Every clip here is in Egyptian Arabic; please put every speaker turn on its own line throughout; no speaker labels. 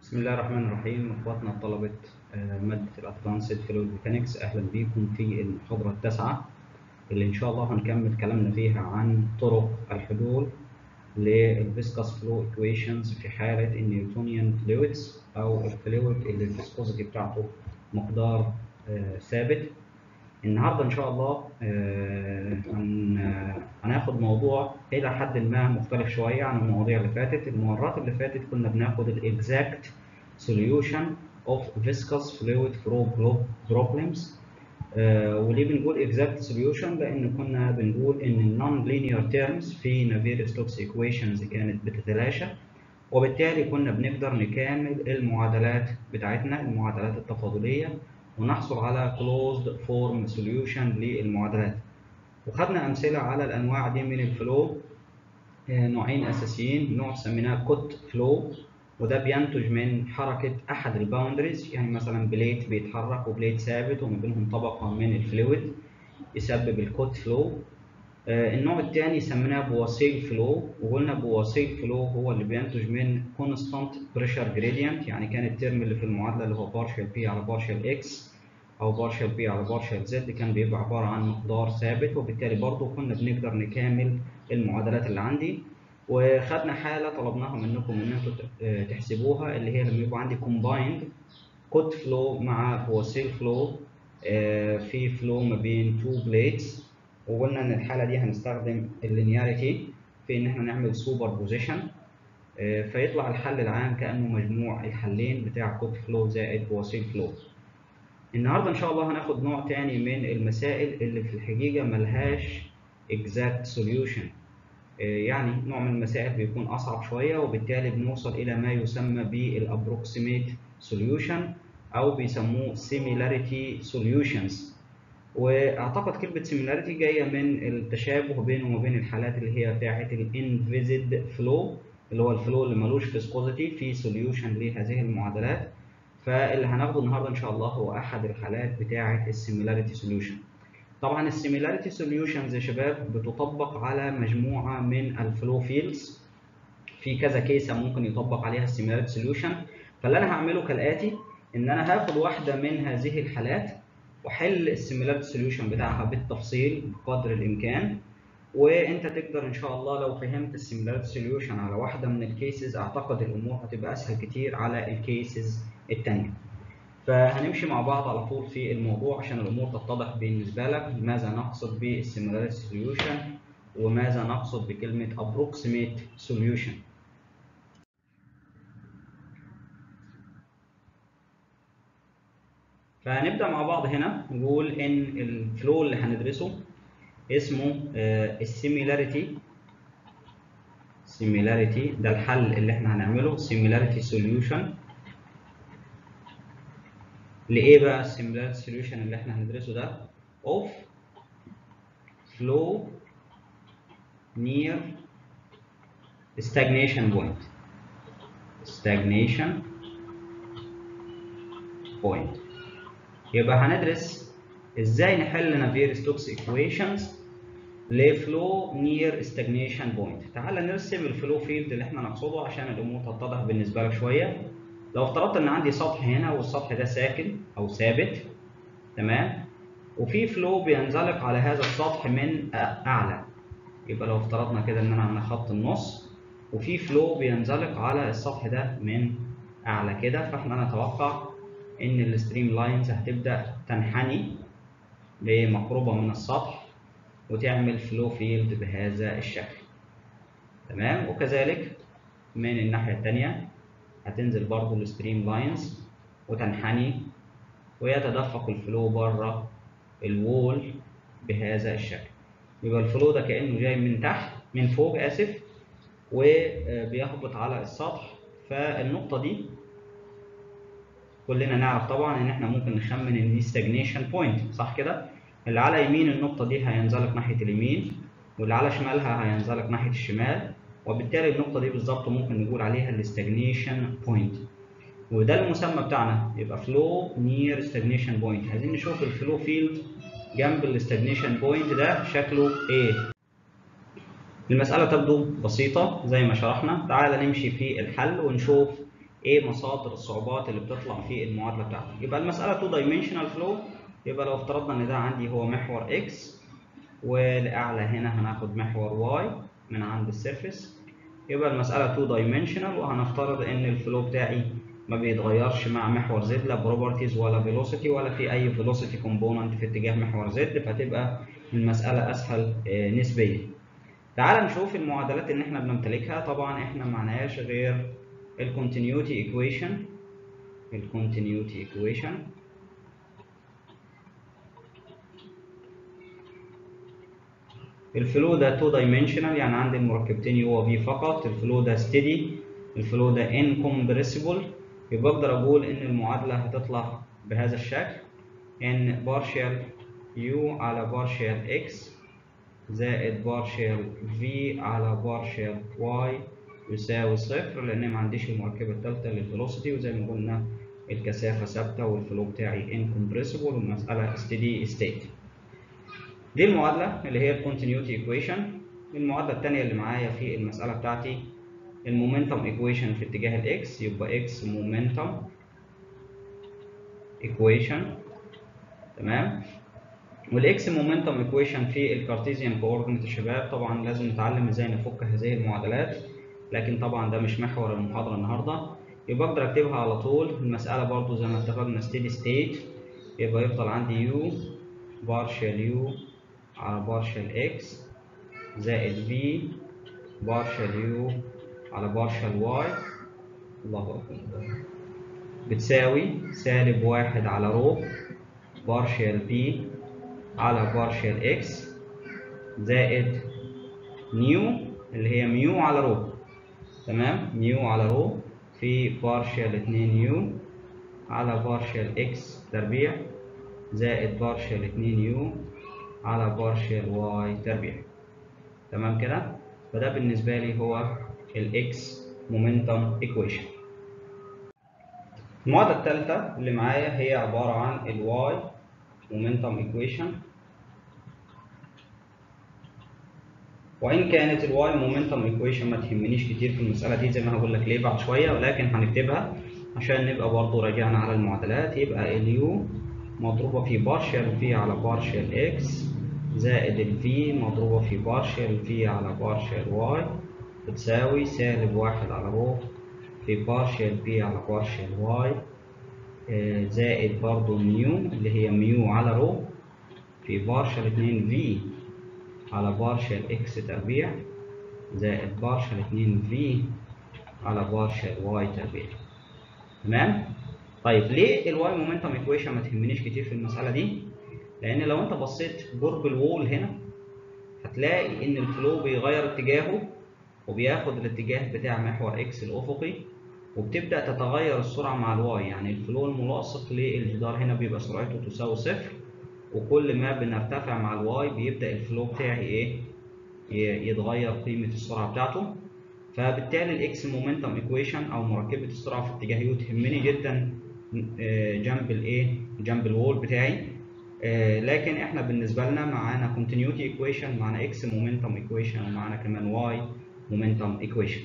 بسم الله الرحمن الرحيم اخواتنا طلبة آه، مادة الادفانسد فلويد ميكانكس اهلا بيكم في المحاضرة التاسعة اللي ان شاء الله هنكمل كلامنا فيها عن طرق الحلول للفيسكاس فلو ايكويشنز في حالة النيوتونيان فلويدز او الفلويد اللي الفيسكوزيتي بتاعته مقدار آه، ثابت النهارده ان شاء الله آه، هن- آه، هناخد موضوع الى حد ما مختلف شويه عن المواضيع اللي فاتت المرات اللي فاتت كنا بناخد الاكزاكت solution of viscous fluid flow problems آه، وليه بنقول exact solution لان كنا بنقول ان النون linear terms في نافير ستوكس equations كانت بتتلاشى وبالتالي كنا بنقدر نكامل المعادلات بتاعتنا المعادلات التفاضليه ونحصل على closed form solution للمعادلات وخدنا امثله على الانواع دي من الفلو آه، نوعين اساسيين نوع سميناه كوت فلو وده بينتج من حركه احد الباوندريز يعني مثلا بليت بيتحرك وبليت ثابت وما بينهم طبقه من الفلويد يسبب الكوت فلو آه، النوع الثاني سميناه بواسيل فلو وقلنا بواسيل فلو هو اللي بينتج من كونستانت بريشر جريدينت يعني كان الترم اللي في المعادله اللي هو بارشال بي على بارشال اكس او بارشال بي على بارشال زد كان بيبقى عباره عن مقدار ثابت وبالتالي برضه كنا بنقدر نكامل المعادلات اللي عندي وخدنا حاله طلبناها منكم ان انتوا آه، تحسبوها اللي هي لما يبقى عندي كومبايند كوت فلو مع بواسيل فلو في فلو ما بين تو بليتس وقلنا ان الحاله دي هنستخدم اللينياريتي في ان احنا نعمل سوبر بوزيشن فيطلع الحل العام كانه مجموع الحلين بتاع كوت فلو زائد بواسيل فلو النهارده ان شاء الله هناخد نوع تاني من المسائل اللي في الحقيقه ملهاش exact solution يعني نوع من المسائل بيكون اصعب شويه وبالتالي بنوصل الى ما يسمى بالابروكسيميت solution او بيسموه similarity solutions واعتقد كلمه similarity جايه من التشابه بينه وبين الحالات اللي هي بتاعه الانفيزد فلو اللي هو الفلو اللي ملوش فيسكوزيتي في سوليوشن لهذه المعادلات فاللي هناخده النهارده ان شاء الله هو احد الحالات بتاعه السيميلاريتي سوليوشن طبعا السيميلاريتي سوليوشنز يا شباب بتطبق على مجموعه من الفلو فيلدز في كذا كيسه ممكن يطبق عليها السيميلاريتي سوليوشن فاللي انا هعمله كالاتي ان انا هاخد واحده من هذه الحالات واحل السيميلاريتي سوليوشن بتاعها بالتفصيل بقدر الامكان وانت تقدر ان شاء الله لو فهمت السيميلاريتي سوليوشن على واحده من الكيسز اعتقد الامور هتبقى اسهل كتير على الكيسز الثانيه فهنمشي مع بعض على طول في الموضوع عشان الامور تتضح بالنسبه لك ماذا نقصد بالسيميلاريتي سوليوشن وماذا نقصد بكلمه approximate solution فهنبدا مع بعض هنا نقول ان الفلو اللي هندرسه اسمه السيميلاريتي سيميلاريتي ده الحل اللي احنا هنعمله سيميلاريتي سوليوشن لايه بقى السيميلاريتي سوليوشن اللي احنا هندرسه ده اوف flow near stagnation point stagnation point يبقى هندرس ازاي نحل نافير ستوكس ايكويشنز لفلو نير ستاجنيشن بوينت تعال نرسم الفلو فيلد اللي احنا نقصده عشان الامور تتضح بالنسبه لك شويه لو افترضت ان عندي سطح هنا والسطح ده ساكن او ثابت تمام وفي فلو بينزلق على هذا السطح من اعلى يبقى لو افترضنا كده ان انا عندنا خط النص وفي فلو بينزلق على السطح ده من اعلى كده فاحنا نتوقع ان الستريم لاينز هتبدا تنحني بمقربه من السطح وتعمل فلو فيلد بهذا الشكل تمام وكذلك من الناحيه الثانيه هتنزل برضو الستريم لاينز وتنحني ويتدفق الفلو بره الوول بهذا الشكل يبقى الفلو ده كانه جاي من تحت من فوق اسف وبيهبط على السطح فالنقطه دي كلنا نعرف طبعا ان احنا ممكن نخمن ان دي ستاجنيشن بوينت صح كده اللي على يمين النقطه دي هينزلق ناحيه اليمين واللي على شمالها هينزلق ناحيه الشمال وبالتالي النقطه دي بالظبط ممكن نقول عليها الستاجنيشن بوينت وده المسمى بتاعنا يبقى فلو نير ستاجنيشن بوينت عايزين نشوف الفلو فيلد جنب الستاجنيشن بوينت ده شكله ايه المساله تبدو بسيطه زي ما شرحنا تعال نمشي في الحل ونشوف ايه مصادر الصعوبات اللي بتطلع في المعادله بتاعتي يبقى المساله 2 دايمنشنال فلو يبقى لو افترضنا ان ده عندي هو محور اكس والاعلى هنا هناخد محور واي من عند السيرفيس يبقى المساله 2 دايمنشنال وهنفترض ان الفلو بتاعي ما بيتغيرش مع محور زد لا بروبرتيز ولا فيلوسيتي ولا في اي فيلوسيتي كومبوننت في اتجاه محور زد فتبقى المساله اسهل نسبيا تعال نشوف المعادلات اللي احنا بنمتلكها طبعا احنا معناهاش غير الكونتينيوتي ايكويشن الكونتينيوتي ايكويشن الفلو ده 2 دايمنشنال يعني عندي المركبتين يو وفي فقط الفلو ده ستيدي الفلو ده انكمبريسيبل يبقى اقدر اقول ان المعادله هتطلع بهذا الشكل ان بارشال يو على بارشال اكس زائد بارشال في على بارشال واي يساوي صفر لان ما عنديش المركبه الثالثه للفيلوسيتي وزي ما قلنا الكثافه ثابته والفلو بتاعي انكمبريسيبل والمساله ستيدي ستيت دي المعادله اللي هي الكونتينيوتي ايكويشن المعادله الثانيه اللي معايا في المساله بتاعتي المومنتم ايكويشن في اتجاه الاكس يبقى اكس مومنتم ايكويشن تمام والاكس مومنتم ايكويشن في الكارتيزيان كوردينيت يا شباب طبعا لازم نتعلم ازاي نفك هذه المعادلات لكن طبعا ده مش محور المحاضره النهارده يبقى اقدر اكتبها على طول المساله برضو زي ما اتفقنا ستيدي ستيت يبقى يفضل عندي يو بارشال يو على بارشال اكس زائد في بارشال يو على بارشال واي الله اكبر بتساوي سالب واحد على رو بارشال بي على بارشال اكس زائد نيو اللي هي ميو على رو تمام ميو على رو في بارشال 2 يو على بارشال اكس تربيع زائد بارشال 2 يو على بارشال واي تربيع تمام كده فده بالنسبه لي هو الاكس مومنتم ايكويشن المعادله الثالثه اللي معايا هي عباره عن الواي مومنتم ايكويشن وان كانت الواي مومنتم ايكويشن ما تهمنيش كتير في المساله دي زي ما هقول لك ليه بعد شويه ولكن هنكتبها عشان نبقى برضو راجعنا على المعادلات يبقى اليو مضروبه في بارشال في على بارشال اكس زائد الفي مضروبه في بارشال في على بارشال واي بتساوي سالب واحد على رو في بارشال بي على بارشال واي زائد برضو ميو اللي هي ميو على رو في بارشال 2 في على بارشال اكس تربيع زائد بارشال 2 في على بارشال واي تربيع تمام طيب ليه الواي مومنتم ايكويشن ما تهمنيش كتير في المساله دي لان لو انت بصيت قرب الوول هنا هتلاقي ان الفلو بيغير اتجاهه وبياخد الاتجاه بتاع محور اكس الافقي وبتبدا تتغير السرعه مع الواي يعني الفلو الملاصق للجدار هنا بيبقى سرعته تساوي صفر وكل ما بنرتفع مع الواي بيبدا الفلو بتاعي ايه يتغير قيمه السرعه بتاعته فبالتالي الاكس مومنتم ايكويشن او مركبه السرعه في اتجاه يو تهمني جدا جنب الايه جنب الوول بتاعي لكن احنا بالنسبه لنا معانا continuity ايكويشن معانا اكس مومنتم ايكويشن ومعانا كمان واي مومنتم ايكويشن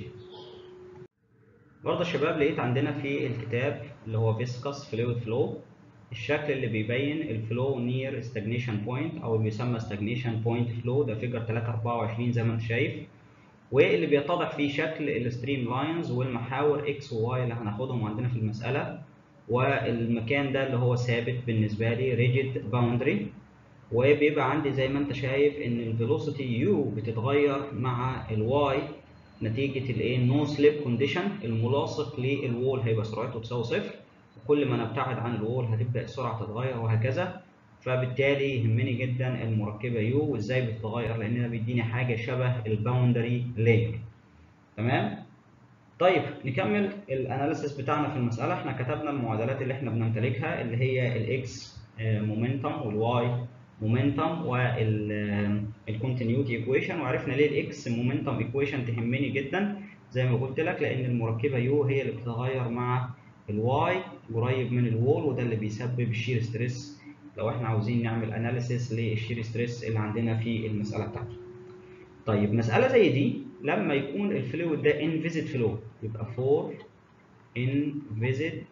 برضه يا شباب لقيت عندنا في الكتاب اللي هو فيسكس فلويد فلو الشكل اللي بيبين الفلو نير ستاجنيشن بوينت او اللي بيسمى ستاجنيشن بوينت فلو ده فيجر 324 زي ما انت شايف واللي بيتضح فيه شكل الستريم لاينز والمحاور اكس وواي اللي هناخدهم عندنا في المساله والمكان ده اللي هو ثابت بالنسبه لي ريجيد باوندري وبيبقى عندي زي ما انت شايف ان الفيلوسيتي يو بتتغير مع الواي نتيجه الايه نو سليب كونديشن الملاصق للوول هيبقى سرعته تساوي صفر وكل ما نبتعد عن الوول هتبدا السرعه تتغير وهكذا فبالتالي يهمني جدا المركبه يو وازاي بتتغير لان ده بيديني حاجه شبه الباوندري لاير تمام طيب نكمل الاناليسيس بتاعنا في المساله احنا كتبنا المعادلات اللي احنا بنمتلكها اللي هي الاكس مومنتم والواي مومنتم والكونتينيوتي ايكويشن وعرفنا ليه الاكس مومنتم ايكويشن تهمني جدا زي ما قلت لك لان المركبه يو هي اللي بتتغير مع الواي قريب من الوول وده اللي بيسبب الشير ستريس لو احنا عاوزين نعمل اناليسيس للشير ستريس اللي عندنا في المساله بتاعتنا طيب مساله زي دي لما يكون الفلويد ده انفيزيت فلو يبقى 4 انفيزيت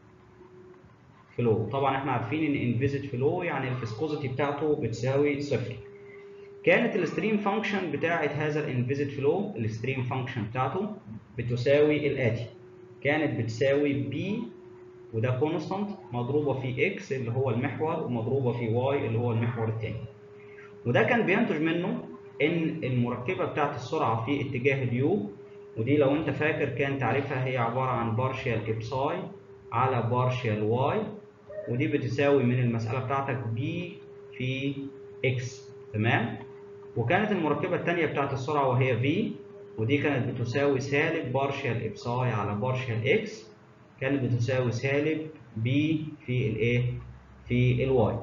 فلو طبعا احنا عارفين ان انفيزيت فلو يعني الفيسكوزيتي بتاعته بتساوي صفر كانت الستريم فانكشن بتاعه هذا الانفيزيت فلو الستريم فانكشن بتاعته بتساوي الاتي كانت بتساوي بي وده كونستانت مضروبه في اكس اللي هو المحور ومضروبه في واي اللي هو المحور الثاني وده كان بينتج منه ان المركبه بتاعت السرعه في اتجاه اليو ودي لو انت فاكر كان تعريفها هي عباره عن بارشال ابساي على بارشال واي ودي بتساوي من المساله بتاعتك بي في اكس تمام وكانت المركبه الثانيه بتاعت السرعه وهي في ودي كانت بتساوي سالب بارشال ابساي على بارشال اكس كانت بتساوي سالب بي في الايه في الواي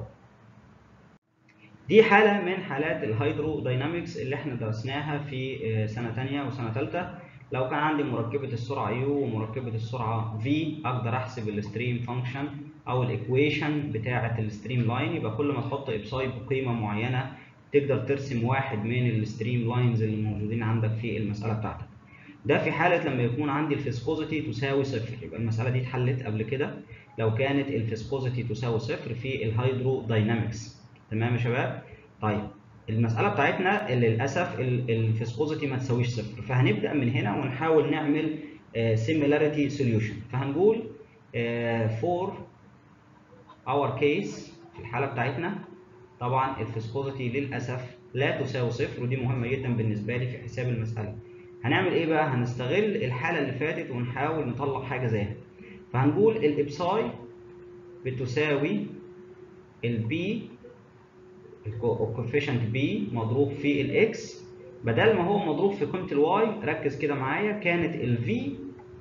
دي حالة من حالات الهيدروداينامكس اللي احنا درسناها في سنة تانية وسنة تالتة لو كان عندي مركبة السرعة U ومركبة السرعة V أقدر أحسب الستريم فانكشن أو الإيكويشن بتاعة الستريم لاين يبقى كل ما تحط إبساي بقيمة معينة تقدر ترسم واحد من الستريم لاينز اللي موجودين عندك في المسألة بتاعتك. ده في حالة لما يكون عندي الفيسكوزيتي تساوي صفر يبقى المسألة دي اتحلت قبل كده لو كانت الفيسكوزيتي تساوي صفر في الهيدروداينامكس. تمام يا شباب؟ طيب المسألة بتاعتنا للأسف الفيسكوزيتي ما تساويش صفر فهنبدأ من هنا ونحاول نعمل similarity solution فهنقول for our case في الحالة بتاعتنا طبعا الفيسكوزيتي للأسف لا تساوي صفر ودي مهمة جدا بالنسبة لي في حساب المسألة هنعمل إيه بقى؟ هنستغل الحالة اللي فاتت ونحاول نطلع حاجة زيها فهنقول الإبساي بتساوي البي الكوفيشنت بي مضروب في الاكس بدل ما هو مضروب في قيمه الواي ركز كده معايا كانت الفي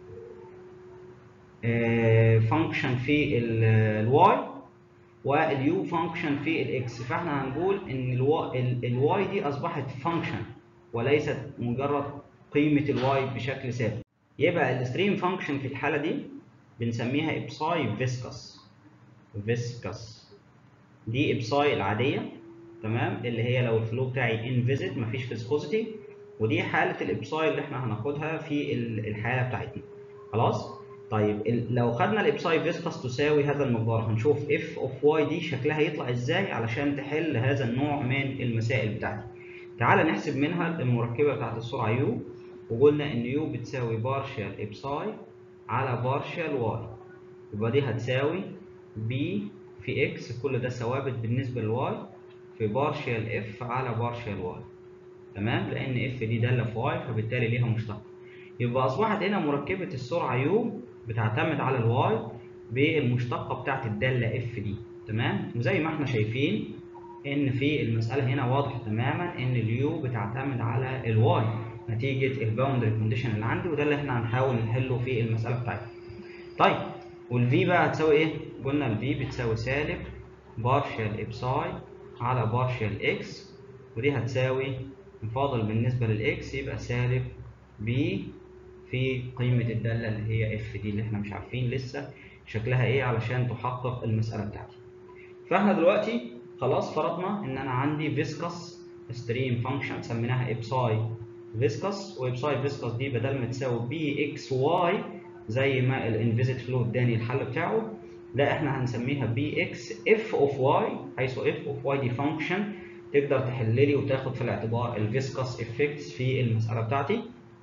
فانكشن في الواي واليو فانكشن في الاكس فاحنا هنقول ان الواي دي اصبحت فانكشن وليست مجرد قيمه الواي بشكل ثابت يبقى الستريم فانكشن في الحاله دي بنسميها ابساي فيسكس فيسكس دي ابساي العاديه تمام اللي هي لو الفلو بتاعي انفيزيت مفيش فيسكوزيتي ودي حاله الابساي اللي احنا هناخدها في الحاله بتاعتنا خلاص طيب لو خدنا الابساي فيسكس تساوي هذا المقدار هنشوف اف اوف واي دي شكلها يطلع ازاي علشان تحل هذا النوع من المسائل بتاعتي تعال نحسب منها المركبه بتاعت السرعه يو وقلنا ان يو بتساوي بارشال ابساي على بارشال واي يبقى دي هتساوي بي في اكس كل ده ثوابت بالنسبه للواي في بارشال اف على بارشال واي تمام لان اف دي داله في واي فبالتالي ليها مشتق يبقى اصبحت هنا مركبه السرعه يو بتعتمد على الواي بالمشتقه بتاعت الداله اف دي تمام وزي ما احنا شايفين ان في المساله هنا واضح تماما ان اليو بتعتمد على الواي نتيجه الباوندري كونديشن اللي عندي وده اللي احنا هنحاول نحله في المساله بتاعتنا طيب والفي بقى هتساوي ايه قلنا الفي بتساوي سالب بارشال ابساي على بارشال اكس ودي هتساوي مفاضل بالنسبة للاكس يبقى سالب بي في قيمة الدالة اللي هي اف دي اللي احنا مش عارفين لسه شكلها ايه علشان تحقق المسألة بتاعتي فاحنا دلوقتي خلاص فرضنا ان انا عندي فيسكس ستريم فانكشن سميناها ابساي فيسكس وابساي فيسكس دي بدل ما تساوي بي اكس واي زي ما الانفيزيت فلو اداني الحل بتاعه لا احنا هنسميها بي اكس اف اوف واي حيث اف اوف واي دي فانكشن تقدر تحل لي وتاخد في الاعتبار الفيسكس افكتس في المساله بتاعتي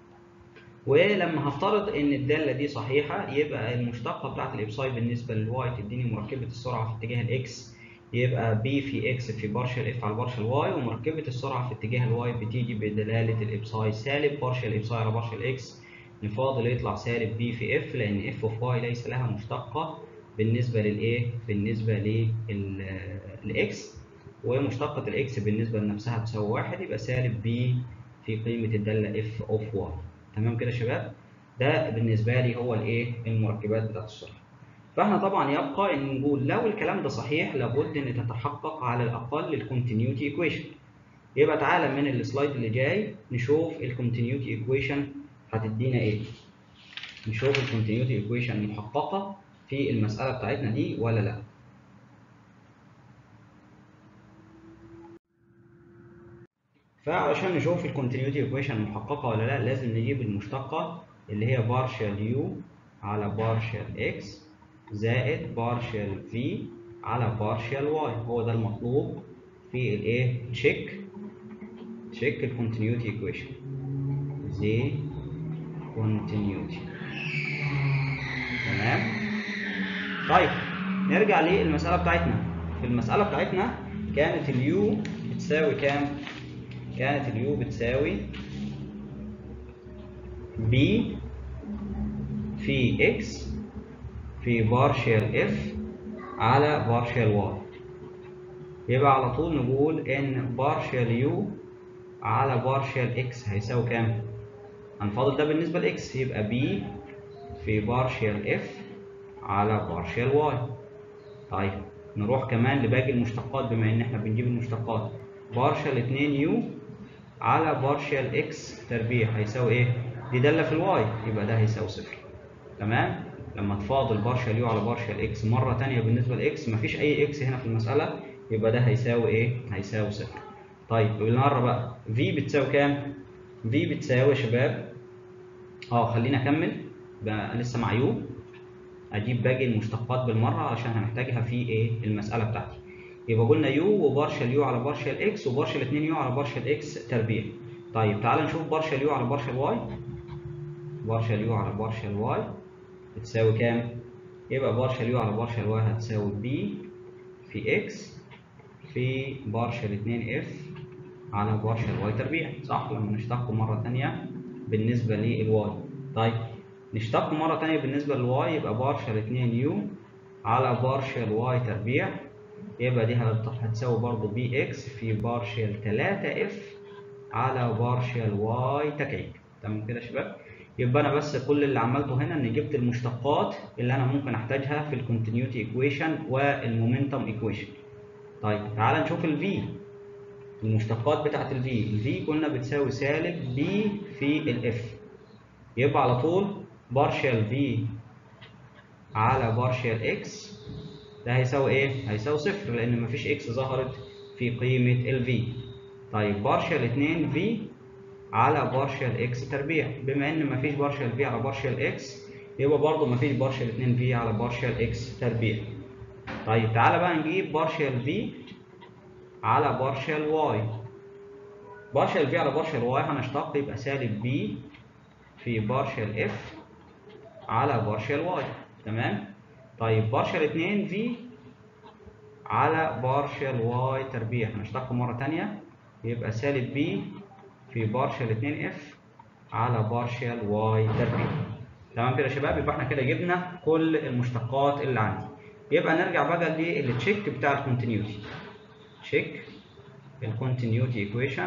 ولما هفترض ان الداله دي صحيحه يبقى المشتقه بتاعت الابساي بالنسبه للواي تديني مركبه السرعه في اتجاه الاكس يبقى بي في اكس في بارشل اف على بارشل واي ومركبه السرعه في اتجاه الواي بتيجي بدلاله الابساي سالب بارشل ابساي على بارشل اكس نفاضل يطلع سالب بي في اف لان اف اوف واي ليس لها مشتقه بالنسبه للايه بالنسبه للاكس ومشتقه الاكس بالنسبه لنفسها تساوي واحد يبقى سالب بي في قيمه الداله اف اوف واي تمام كده يا شباب ده بالنسبه لي هو الايه المركبات بتاعت السرعه فاحنا طبعا يبقى ان نقول لو الكلام ده صحيح لابد ان تتحقق على الاقل الكونتينيوتي ايكويشن يبقى تعالى من السلايد اللي جاي نشوف الكونتينيوتي ايكويشن هتدينا ايه نشوف الكونتينيوتي ايكويشن محققه في المساله بتاعتنا دي ولا لا فعشان نشوف الكونتينيوتي ايكويشن محققه ولا لا لازم نجيب المشتقه اللي هي بارشال يو على بارشال x زائد بارشال v على بارشال y هو ده المطلوب في الايه تشيك تشيك الكونتينيوتي ايكويشن زي continuity تمام طيب نرجع للمسألة بتاعتنا في المسألة بتاعتنا كانت اليو بتساوي كام؟ كانت اليو بتساوي b في x في بارشال اف على بارشال واي يبقى على طول نقول ان بارشال يو على بارشال اكس هيساوي كام؟ هنفاضل ده بالنسبة لاكس يبقى b في بارشال اف على بارشال واي طيب نروح كمان لباقي المشتقات بما ان احنا بنجيب المشتقات بارشال 2 يو على بارشال اكس تربيع هيساوي ايه؟ دي دالة في الواي يبقى ده هيساوي صفر تمام؟ لما تفاضل بارشال يو على بارشال اكس مرة تانية بالنسبة لاكس مفيش أي اكس هنا في المسألة يبقى ده هيساوي ايه؟ هيساوي صفر. طيب بالمرة بقى في بتساوي كام؟ في بتساوي يا شباب اه خلينا أكمل بقى لسه مع يو أجيب باقي المشتقات بالمرة علشان هنحتاجها في ايه؟ المسألة بتاعتي. يبقى قلنا يو وبارشال يو على بارشال اكس وبارشال 2 يو على بارشال اكس تربيع. طيب تعال نشوف بارشال يو على بارشال واي. بارشال يو على بارشال واي بتساوي كام؟ يبقى بارشال يو على بارشال واي هتساوي بي في اكس في بارشال 2 اف على بارشال واي تربيع صح لما نشتقه مرة تانية بالنسبة للواي طيب نشتقه مرة تانية بالنسبة للواي يبقى بارشال 2 يو على بارشال واي تربيع يبقى دي هتساوي برضه بي اكس في بارشال 3 اف على بارشال واي تكعيب تمام كده يا شباب؟ يبقى انا بس كل اللي عملته هنا اني جبت المشتقات اللي انا ممكن احتاجها في الكونتينيوتي ايكويشن والمومنتم ايكويشن طيب تعال نشوف الفي المشتقات بتاعت الفي الفي قلنا بتساوي سالب بي في الاف يبقى على طول بارشال في على بارشال اكس ده هيساوي ايه هيساوي صفر لان مفيش اكس ظهرت في قيمه الفي طيب بارشال 2 في على بارشال اكس تربيع بما ان مفيش بارشال في على بارشال اكس يبقى برضه مفيش بارشال 2 في على بارشال اكس تربيع طيب تعالى بقى نجيب بارشال في على بارشال واي بارشال في على بارشال واي هنشتق يبقى سالب بي في بارشال اف على بارشال واي تمام طيب بارشال 2 في على بارشال واي تربيع هنشتقه مره ثانيه يبقى سالب بي في بارشال 2 اف على بارشال واي تربيع تمام كده يا شباب يبقى احنا كده جبنا كل المشتقات اللي عندي يبقى نرجع بقى للتشيك بتاع الكونتينيوتي تشيك الكونتينيوتي ايكويشن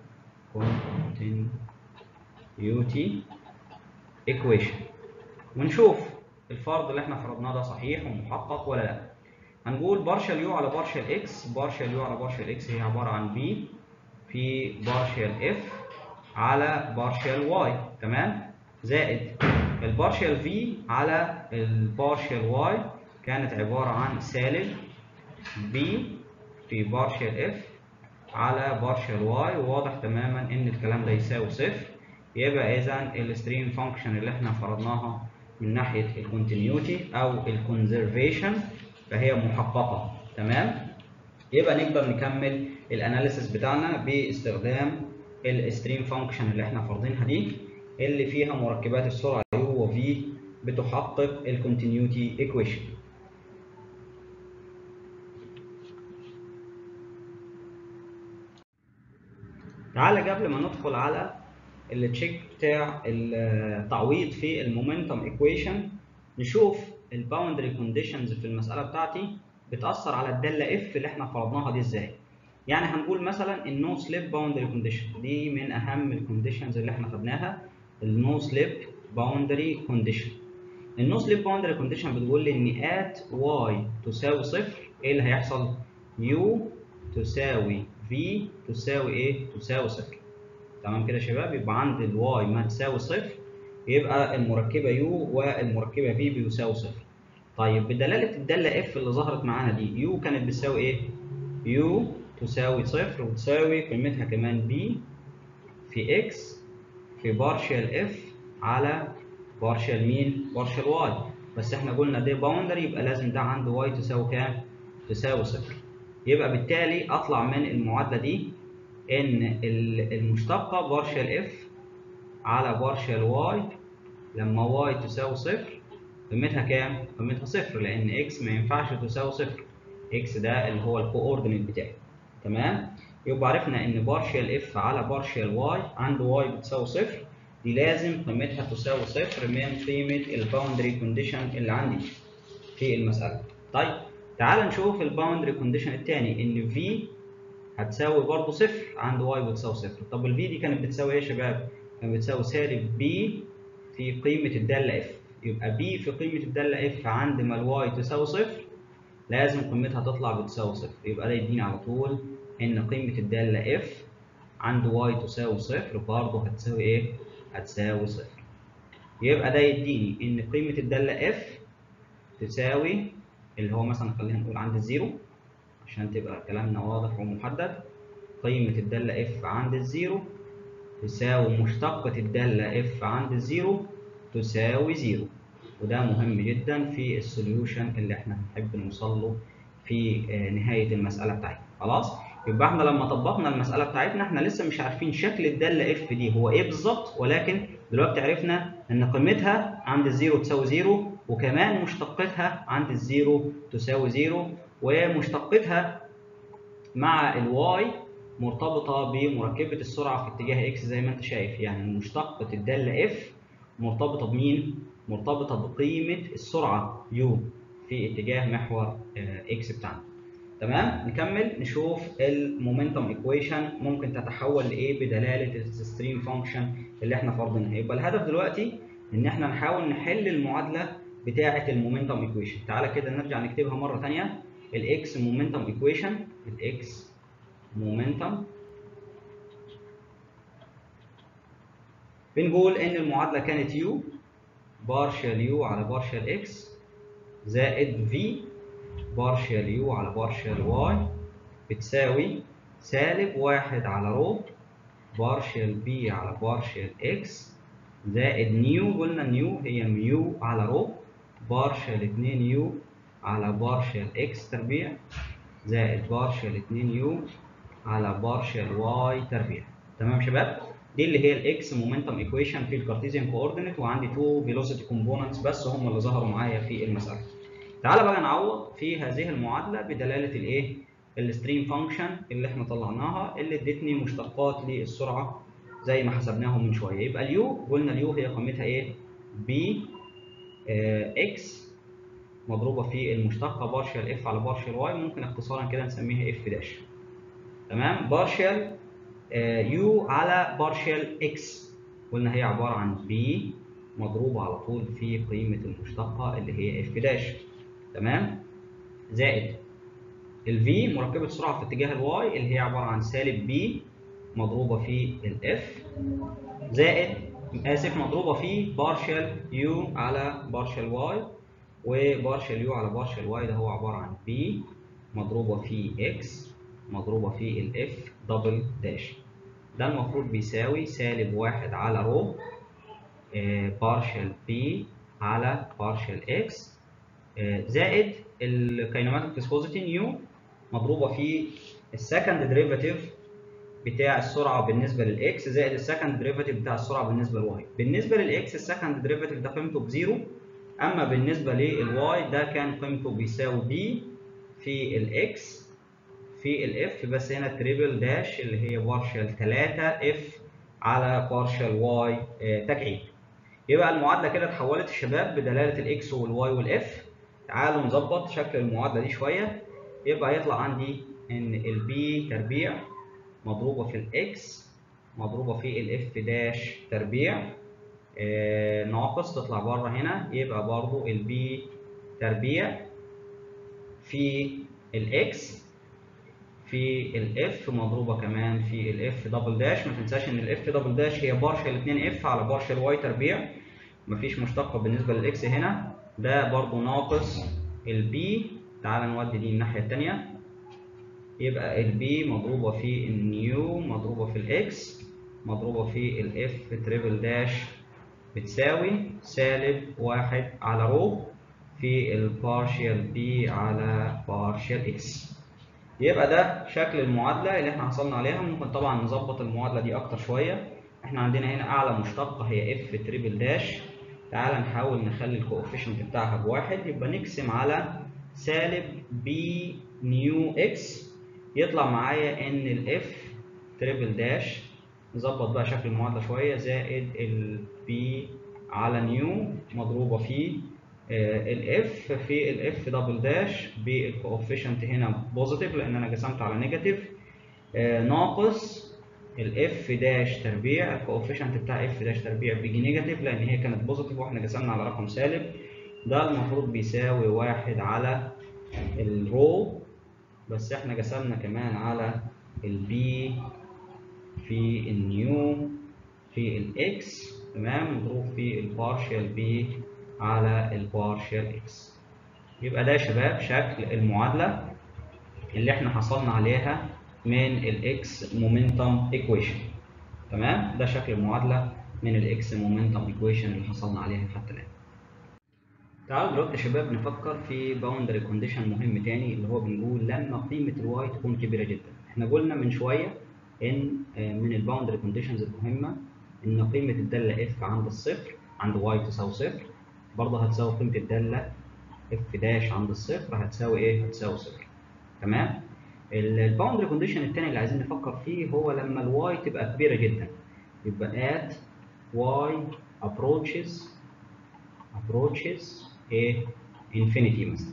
كونتينيوتي ايكويشن ونشوف الفرض اللي احنا فرضناه ده صحيح ومحقق ولا لا هنقول بارشال يو على بارشال اكس بارشال يو على بارشال اكس هي عباره عن بي في بارشال اف على بارشال واي تمام زائد البارشال في على البارشال واي كانت عبارة عن سالب بي في بارشال اف على بارشال واي وواضح تماما ان الكلام ده يساوي صفر يبقى اذا الستريم فانكشن اللي احنا فرضناها من ناحية الكونتينيوتي او الكونزرفيشن فهي محققة تمام يبقى نقدر نكمل الاناليسيس بتاعنا باستخدام الستريم فانكشن اللي احنا فرضينها دي اللي فيها مركبات السرعه يو وفي بتحقق الكونتينيوتي ايكويشن تعالى قبل ما ندخل على التشيك بتاع التعويض في المومنتم ايكويشن نشوف الباوندري كونديشنز في المساله بتاعتي بتاثر على الداله اف اللي احنا فرضناها دي ازاي يعني هنقول مثلا النو سليب باوندري كونديشن دي من اهم الكونديشنز اللي احنا خدناها النو سليب باوندري كونديشن النو سليب باوندري كونديشن بتقول لي ان ات واي تساوي صفر ايه اللي هيحصل يو تساوي في تساوي ايه تساوي صفر تمام كده يا شباب يبقى عند الواي ما تساوي صفر يبقى المركبه يو والمركبه في بيساوي صفر طيب بدلاله الداله اف اللي ظهرت معانا دي يو كانت بتساوي ايه يو تساوي صفر وتساوي قيمتها كمان بي في اكس في بارشال اف على بارشال مين بارشال واي بس احنا قلنا ده باوندري يبقى لازم ده عنده واي تساوي كام تساوي صفر يبقى بالتالي اطلع من المعادله دي ان المشتقه بارشال اف على بارشال واي لما واي تساوي صفر قيمتها كام؟ قيمتها صفر لان اكس ما ينفعش تساوي صفر اكس ده اللي هو الكوردينيت بتاعي تمام؟ يبقى عرفنا ان بارشال اف على بارشال واي عنده واي بتساوي صفر دي لازم قيمتها تساوي صفر من قيمه الباوندري كونديشن اللي عندي في المساله. طيب تعال نشوف الباوندري كونديشن الثاني ان في هتساوي برضه صفر عند واي بتساوي صفر طب الفي دي كانت بتساوي ايه يا شباب؟ كانت بتساوي سالب بي في قيمة الدالة اف يبقى بي في قيمة الدالة اف عند ما الواي تساوي صفر لازم قيمتها تطلع بتساوي صفر يبقى ده يديني على طول ان قيمة الدالة اف عند واي تساوي صفر برضه هتساوي ايه؟ هتساوي صفر يبقى ده يديني ان قيمة الدالة اف تساوي اللي هو مثلا خلينا نقول عند الزيرو عشان تبقى كلامنا واضح ومحدد قيمة الدالة اف عند الزيرو تساوي مشتقة الدالة اف عند الزيرو تساوي زيرو وده مهم جدا في السوليوشن اللي احنا هنحب نوصل له في نهاية المسألة بتاعتنا خلاص يبقى احنا لما طبقنا المسألة بتاعتنا احنا لسه مش عارفين شكل الدالة اف دي هو ايه بالظبط ولكن دلوقتي عرفنا ان قيمتها عند الزيرو تساوي زيرو وكمان مشتقتها عند الزيرو تساوي زيرو ومشتقتها مع الواي مرتبطة بمركبة السرعة في اتجاه اكس زي ما انت شايف يعني مشتقة الدالة اف مرتبطة بمين؟ مرتبطة بقيمة السرعة يو في اتجاه محور اكس بتاعنا تمام نكمل نشوف المومنتم ايكويشن ممكن تتحول لايه بدلاله الستريم فانكشن اللي احنا فرضينها يبقى الهدف دلوقتي ان احنا نحاول نحل المعادله بتاعه المومنتم ايكويشن تعالى كده نرجع نكتبها مره ثانيه الاكس مومنتم ايكويشن الاكس مومنتم بنقول ان المعادله كانت يو بارشال يو على بارشال اكس زائد في بارشال يو على بارشال واي بتساوي سالب واحد على رو بارشال بي على بارشال اكس زائد نيو قلنا نيو هي ميو على رو بارشال 2 يو على بارشال اكس تربيع زائد بارشال 2 يو على بارشال واي تربيع تمام شباب دي اللي هي الاكس مومنتم ايكويشن في الكارتيزيان كوردينيت وعندي تو فيلوسيتي كومبوننتس بس هم اللي ظهروا معايا في المساله تعالى بقى نعوض في هذه المعادله بدلاله الايه الستريم فانكشن اللي احنا طلعناها اللي ادتني مشتقات للسرعه زي ما حسبناهم من شويه يبقى اليو قلنا اليو هي قيمتها ايه بي آه اكس مضروبه في المشتقه بارشال اف على بارشال واي ممكن اختصارا كده نسميها اف داش تمام بارشال آه يو على بارشال اكس قلنا هي عباره عن بي مضروبه على طول في قيمه المشتقه اللي هي اف داش تمام زائد الفي مركبه السرعه في اتجاه الواي اللي هي عباره عن سالب بي مضروبه في الاف زائد اسف مضروبه في بارشال يو على بارشال واي وبارشال يو على بارشال واي ده هو عباره عن بي مضروبه في اكس مضروبه في الاف دبل داش ده المفروض بيساوي سالب واحد على رو بارشال بي على بارشال اكس زائد الكاينوماتيك فيسكوزيتي نيو مضروبه في السكند ديريفاتيف بتاع السرعه بالنسبه للاكس زائد السكند ديريفاتيف بتاع السرعه بالنسبه للواي بالنسبه للاكس السكند ديريفاتيف ده قيمته بزيرو اما بالنسبه للواي ده كان قيمته بيساوي بي في الاكس في الاف بس هنا تريبل داش اللي هي بارشال 3 اف على بارشال واي تكعيب يبقى المعادله كده اتحولت الشباب بدلاله الاكس والواي والاف تعالوا نظبط شكل المعادله دي شويه يبقى هيطلع عندي ان البي تربيع مضروبه في الاكس مضروبه في الاف داش تربيع آه ناقص تطلع بره هنا يبقى برضو البي تربيع في الاكس في الاف مضروبه كمان في الاف دبل داش ما تنساش ان الاف دبل داش هي بارشل 2 اف على بارشل واي تربيع مفيش مشتقه بالنسبه للاكس هنا ده برضو ناقص البي تعال نودي دي الناحيه الثانيه يبقى البي مضروبه في النيو مضروبه في الاكس مضروبه في الاف تريبل داش بتساوي سالب واحد على رو في البارشيال بي على بارشيال اكس يبقى ده شكل المعادلة اللي احنا حصلنا عليها ممكن طبعا نظبط المعادلة دي أكتر شوية احنا عندنا هنا أعلى مشتقة هي اف تريبل داش تعال نحاول نخلي الكوفيشنت بتاعها بواحد يبقى نقسم على سالب بي نيو اكس يطلع معايا ان الاف تريبل داش نظبط بقى شكل المعادلة شوية زائد البي على نيو مضروبة في الاف في الاف دبل داش بالكوفيشنت هنا بوزيتيف لان انا قسمت على نيجاتيف ناقص الاف داش تربيع الكوفيشنت بتاع اف داش تربيع بيجي نيجاتيف لان هي كانت بوزيتيف واحنا قسمنا على رقم سالب ده المفروض بيساوي واحد على الرو بس احنا قسمنا كمان على البي في النيو في الاكس تمام مضروب في البارشال بي على البارشال اكس يبقى ده يا شباب شكل المعادلة اللي احنا حصلنا عليها من الاكس مومنتم ايكويشن تمام ده شكل المعادلة من الاكس مومنتم ايكويشن اللي حصلنا عليها حتى الآن تعالوا دلوقتي يا شباب نفكر في باوندري كونديشن مهم تاني اللي هو بنقول لما قيمة الواي تكون كبيرة جدا احنا قلنا من شوية ان من الباوندري كونديشنز المهمة ان قيمة الدالة اف عند الصفر عند واي تساوي صفر برضه هتساوي قيمة الدالة اف داش عند الصفر هتساوي ايه؟ هتساوي صفر تمام؟ الباوندري كونديشن التاني اللي عايزين نفكر فيه هو لما الواي تبقى كبيرة جدا يبقى at y approaches approaches ايه؟ infinity مثلا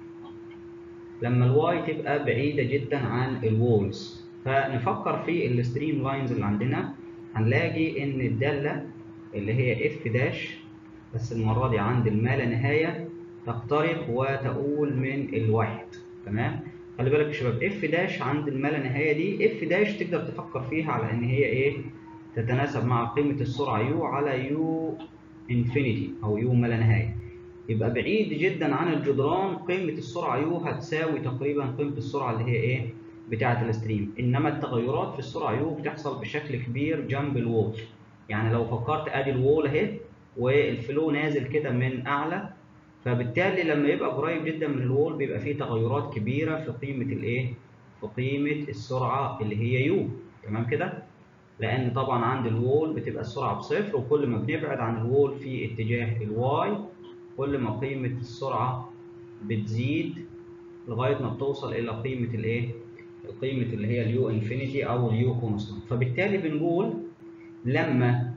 لما الواي تبقى بعيدة جدا عن الوولز فنفكر في الستريم لاينز اللي عندنا هنلاقي ان الدالة اللي هي اف داش بس المرة دي عند الما لا نهاية تقترب وتقول من الواحد تمام خلي بالك يا شباب اف داش عند الما لا نهاية دي اف داش تقدر تفكر فيها على ان هي ايه تتناسب مع قيمة السرعة يو على يو انفينيتي او يو ما لا نهاية يبقى بعيد جدا عن الجدران قيمة السرعة يو هتساوي تقريبا قيمة السرعة اللي هي ايه بتاعة الستريم انما التغيرات في السرعة يو بتحصل بشكل كبير جنب الوول يعني لو فكرت ادي الوول اهي والفلو نازل كده من اعلى فبالتالي لما يبقى قريب جدا من الوول بيبقى فيه تغيرات كبيره في قيمه الايه في قيمه السرعه اللي هي يو تمام كده لان طبعا عند الوول بتبقى السرعه بصفر وكل ما بنبعد عن الوول في اتجاه الواي كل ما قيمه السرعه بتزيد لغايه ما بتوصل الى قيمه الايه قيمه اللي هي اليو انفينيتي او اليو كونستانت فبالتالي بنقول لما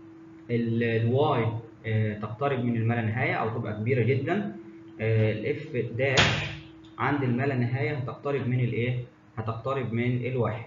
الواي تقترب من الما لا نهايه او تبقى كبيره جدا الاف داش عند الما لا نهايه هتقترب من الايه هتقترب من الواحد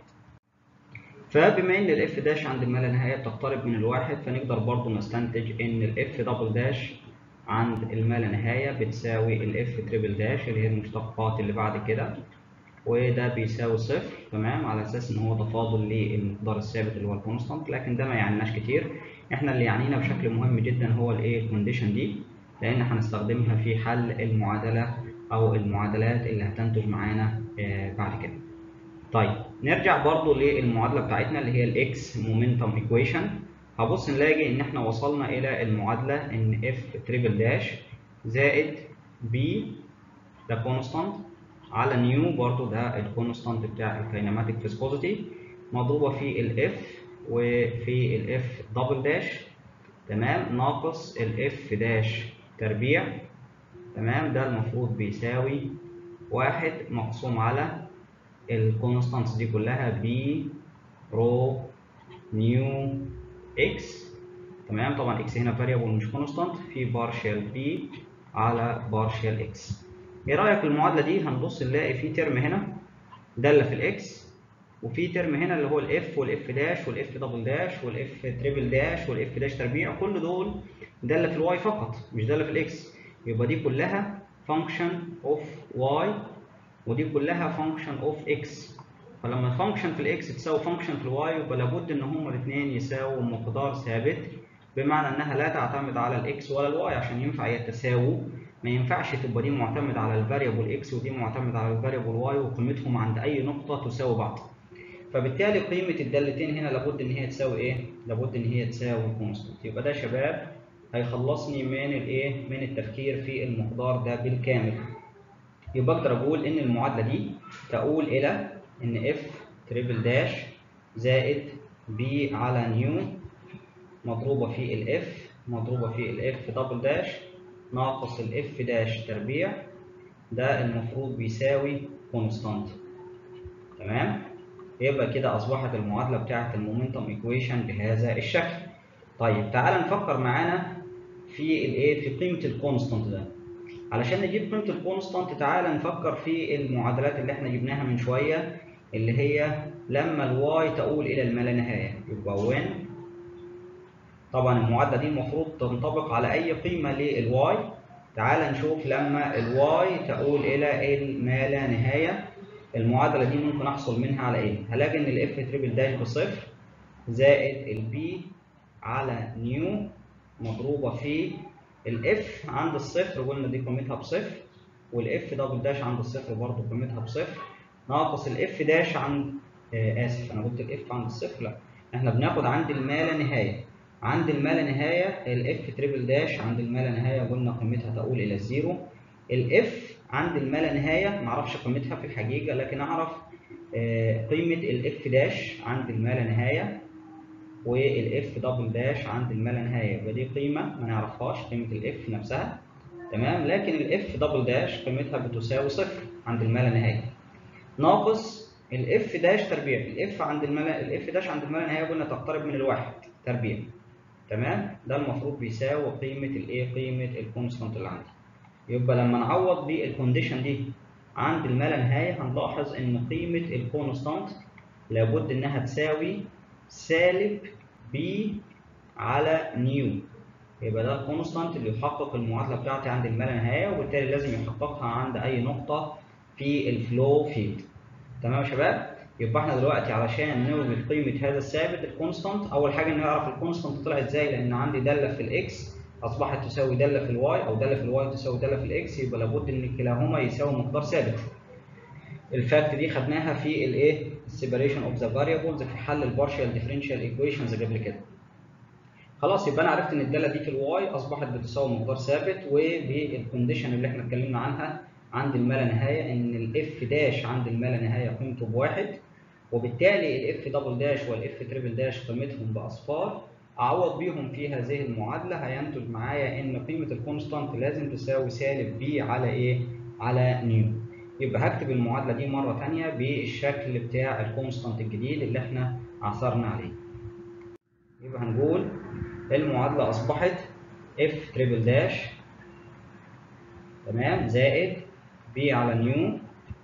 فبما ان الاف داش عند الما لا نهايه بتقترب من الواحد فنقدر برضو نستنتج ان الاف دبل داش عند الما لا نهايه بتساوي الاف تريبل داش اللي هي المشتقات اللي بعد كده وده بيساوي صفر تمام على اساس ان هو تفاضل للمقدار الثابت اللي هو الكونستانت لكن ده ما يعنيناش كتير احنا اللي يعنينا بشكل مهم جدا هو الايه الكونديشن دي لان هنستخدمها في حل المعادله او المعادلات اللي هتنتج معانا آه بعد كده طيب نرجع برضو للمعادله بتاعتنا اللي هي الاكس مومنتم ايكويشن هبص نلاقي ان احنا وصلنا الى المعادله ان اف تريبل داش زائد بي ده كونستانت على نيو برضو ده الكونستانت بتاع الكاينماتيك فيسكوزيتي مضروبه في الاف وفي الاف دبل داش تمام ناقص الاف داش تربيع تمام ده المفروض بيساوي واحد مقسوم على الكونستانتس دي كلها بي رو نيو اكس تمام طبعا اكس هنا فاريبل مش كونستانت في بارشال بي على بارشال اكس ايه رايك في المعادله دي هنبص نلاقي في ترم هنا داله في الاكس وفي ترم هنا اللي هو الاف والاف داش والاف دبل داش والاف تريبل داش والاف داش تربيع كل دول داله في الواي فقط مش داله في الاكس يبقى دي كلها فانكشن اوف واي ودي كلها فانكشن اوف اكس فلما فانكشن في الاكس تساوي فانكشن في الواي يبقى لابد ان هما الاثنين يساووا مقدار ثابت بمعنى انها لا تعتمد على الاكس ولا الواي عشان ينفع يتساووا ما ينفعش تبقى دي معتمد على الفاريبل اكس ودي معتمد على الفاريبل واي وقيمتهم عند اي نقطه تساوي بعض فبالتالي قيمه الدالتين هنا لابد ان هي تساوي ايه لابد ان هي تساوي كونستانت يبقى ده يا شباب هيخلصني من الايه من التفكير في المقدار ده بالكامل يبقى اقدر اقول ان المعادله دي تقول الى ان اف تريبل داش زائد بي على نيو مضروبه في الاف مضروبه في الاف دبل داش ناقص الاف داش تربيع ده المفروض بيساوي كونستانت تمام يبقى كده اصبحت المعادله بتاعه المومنتم ايكويشن بهذا الشكل طيب تعال نفكر معانا في الايه في قيمه الكونستانت ده علشان نجيب قيمه الكونستانت تعال نفكر في المعادلات اللي احنا جبناها من شويه اللي هي لما الواي تؤول الى الما لا نهايه يبقى وين طبعا المعادله دي المفروض تنطبق على اي قيمه للواي تعال نشوف لما الواي تؤول الى الما لا نهايه المعادله دي ممكن احصل منها على ايه هلاقي ان الاف تريبل داش بصفر زائد البي على نيو مضروبه في الاف عند الصفر قلنا دي قيمتها بصفر والاف دبل داش عند الصفر برضه قيمتها بصفر ناقص الاف داش عند آه اسف انا قلت الاف عند الصفر لا احنا بناخد عند الما لا نهايه عند الما لا نهايه الاف تريبل داش عند الما لا نهايه قلنا قيمتها تؤول الى الزيرو الاف عند الما لا نهايه معرفش قيمتها في الحقيقه لكن اعرف آه قيمه الاف داش عند الما لا نهايه والاف دبل داش عند الما لا نهايه يبقى دي قيمه ما نعرفهاش قيمه الاف نفسها تمام لكن الاف دبل داش قيمتها بتساوي صفر عند الما لا نهايه ناقص الاف داش تربيع الاف عند الملا الاف داش عند الما لا نهايه قلنا تقترب من الواحد تربيع تمام ده المفروض بيساوي قيمه الايه قيمه الكونستانت اللي عندي يبقى لما نعوض بالكونديشن دي عند الما لا نهايه هنلاحظ ان قيمه الكونستانت لابد انها تساوي سالب بي على نيو يبقى ده الكونستانت اللي يحقق المعادله بتاعتي عند الما لا نهايه وبالتالي لازم يحققها عند اي نقطه في الفلو فيلد تمام يا شباب يبقى احنا دلوقتي علشان نوجد قيمه هذا الثابت الكونستانت اول حاجه نعرف الكونستانت طلع ازاي لان عندي داله في الاكس اصبحت تساوي داله في الواي او داله في الواي تساوي داله في الاكس يبقى لابد ان كلاهما يساوي مقدار ثابت الفاكت دي خدناها في الايه السيبريشن اوف ذا فاريبلز في حل البارشال ديفرنشال ايكويشنز قبل كده خلاص يبقى انا عرفت ان الداله دي في الواي اصبحت بتساوي مقدار ثابت وبالكونديشن اللي احنا اتكلمنا عنها عند الما لا نهايه ان الاف داش عند الما لا نهايه قيمته بواحد وبالتالي الاف دبل داش والاف تريبل داش قيمتهم باصفار اعوض بيهم في هذه المعادله هينتج معايا ان قيمه الكونستانت لازم تساوي سالب بي على ايه؟ على نيو يبقى هكتب المعادله دي مره ثانيه بالشكل بتاع الكونستانت الجديد اللي احنا عثرنا عليه يبقى هنقول المعادله اصبحت اف تريبل داش تمام زائد بي على نيو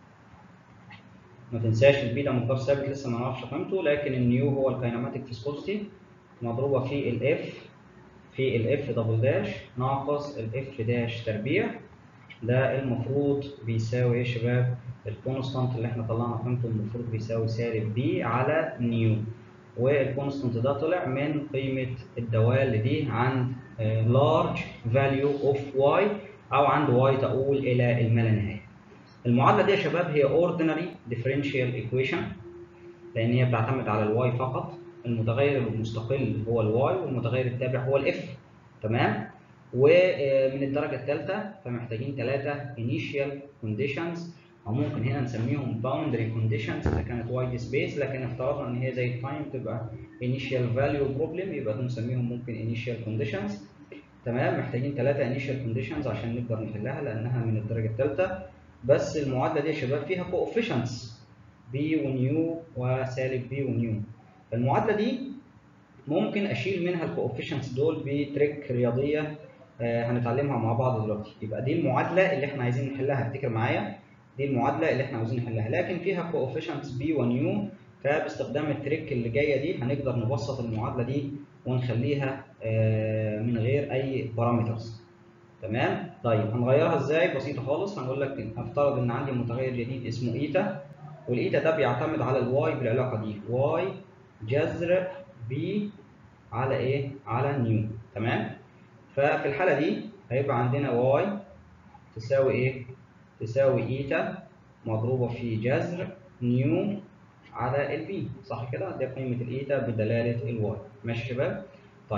ما تنساش البي ده مقدار ثابت لسه ما نعرفش قيمته لكن النيو هو الكاينماتيك فيسكوستي مضروبه في الاف في الاف دبل داش ناقص الاف داش تربيع ده المفروض بيساوي ايه يا شباب الكونستانت اللي احنا طلعنا قيمته المفروض بيساوي سالب بي على نيو والكونستانت ده طلع من قيمه الدوال دي عند large value of y او عند y تؤول الى الما لا نهايه المعادله دي يا شباب هي ordinary differential equation لان هي بتعتمد على الواي فقط المتغير المستقل هو الواي والمتغير التابع هو الاف تمام ومن الدرجه الثالثه فمحتاجين ثلاثه initial conditions او ممكن هنا نسميهم boundary conditions اذا كانت وايد سبيس لكن افترضنا ان هي زي التايم تبقى initial value problem يبقى دول نسميهم ممكن initial conditions تمام محتاجين ثلاثه initial conditions عشان نقدر نحلها لانها من الدرجه الثالثه بس المعادله دي يا شباب فيها coefficients بي ونيو وسالب بي ونيو المعادله دي ممكن اشيل منها الكوفيشنتس دول بتريك رياضيه آه هنتعلمها مع بعض دلوقتي يبقى دي المعادله اللي احنا عايزين نحلها افتكر معايا دي المعادله اللي احنا عاوزين نحلها لكن فيها كوفيشنتس بي ونيو فباستخدام التريك اللي جايه دي هنقدر نبسط المعادله دي ونخليها آه من غير اي بارامترز تمام طيب هنغيرها ازاي بسيطه خالص هنقول لك افترض ان عندي متغير جديد اسمه ايتا والايتا ده بيعتمد على الواي بالعلاقه دي واي جذر بي على ايه على نيو تمام ففي الحاله دي هيبقى عندنا واي تساوي ايه تساوي ايتا مضروبه في جذر نيو على البي صح كده دي قيمه الايتا بدلاله الواي ماشي يا شباب طيب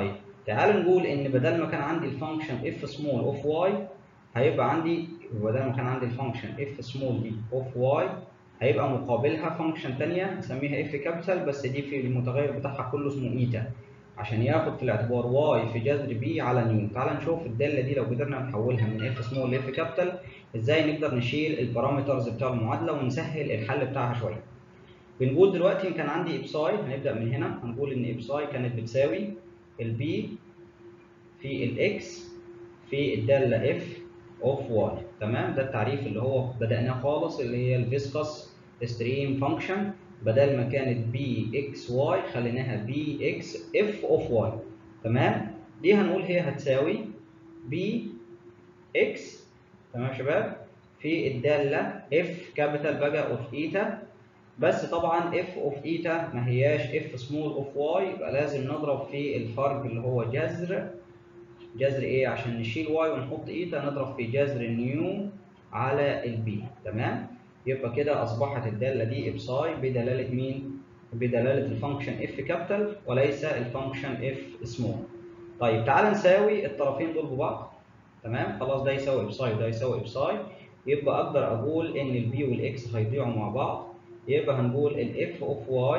تعال نقول ان بدل ما كان عندي الفانكشن اف سمول اوف واي هيبقى عندي بدل ما كان عندي الفانكشن اف سمول دي اوف واي هيبقى مقابلها فانكشن ثانيه نسميها اف كابيتال بس دي في المتغير بتاعها كله اسمه ايتا عشان ياخد في الاعتبار واي في جذر بي على نيو تعال نشوف الداله دي لو قدرنا نحولها من اف سمول لاف كابيتال ازاي نقدر نشيل البارامترز بتاع المعادله ونسهل الحل بتاعها شويه بنقول دلوقتي كان عندي ابساي هنبدا من هنا هنقول ان ابساي كانت بتساوي البي في الاكس في الداله اف اوف واي تمام ده التعريف اللي هو بدأناه خالص اللي هي الفيسكس ستريم فانكشن بدل ما كانت بي اكس واي خليناها بي اكس اف اوف واي تمام دي هنقول هي هتساوي بي اكس تمام يا شباب في الداله اف كابيتال بقى اوف ايتا بس طبعا اف اوف ايتا ما هياش اف سمول اوف واي يبقى لازم نضرب في الفرق اللي هو جذر جذر ايه عشان نشيل واي ونحط ايتا نضرب في جذر نيو على البي تمام يبقى كده اصبحت الداله دي ابساي بدلاله مين بدلاله الفانكشن اف كابيتال وليس الفانكشن اف سمول طيب تعال نساوي الطرفين دول ببعض تمام خلاص ده يساوي ابساي وده يساوي ابساي يبقى اقدر اقول ان البي والاكس هيضيعوا مع بعض يبقى هنقول الاف اوف واي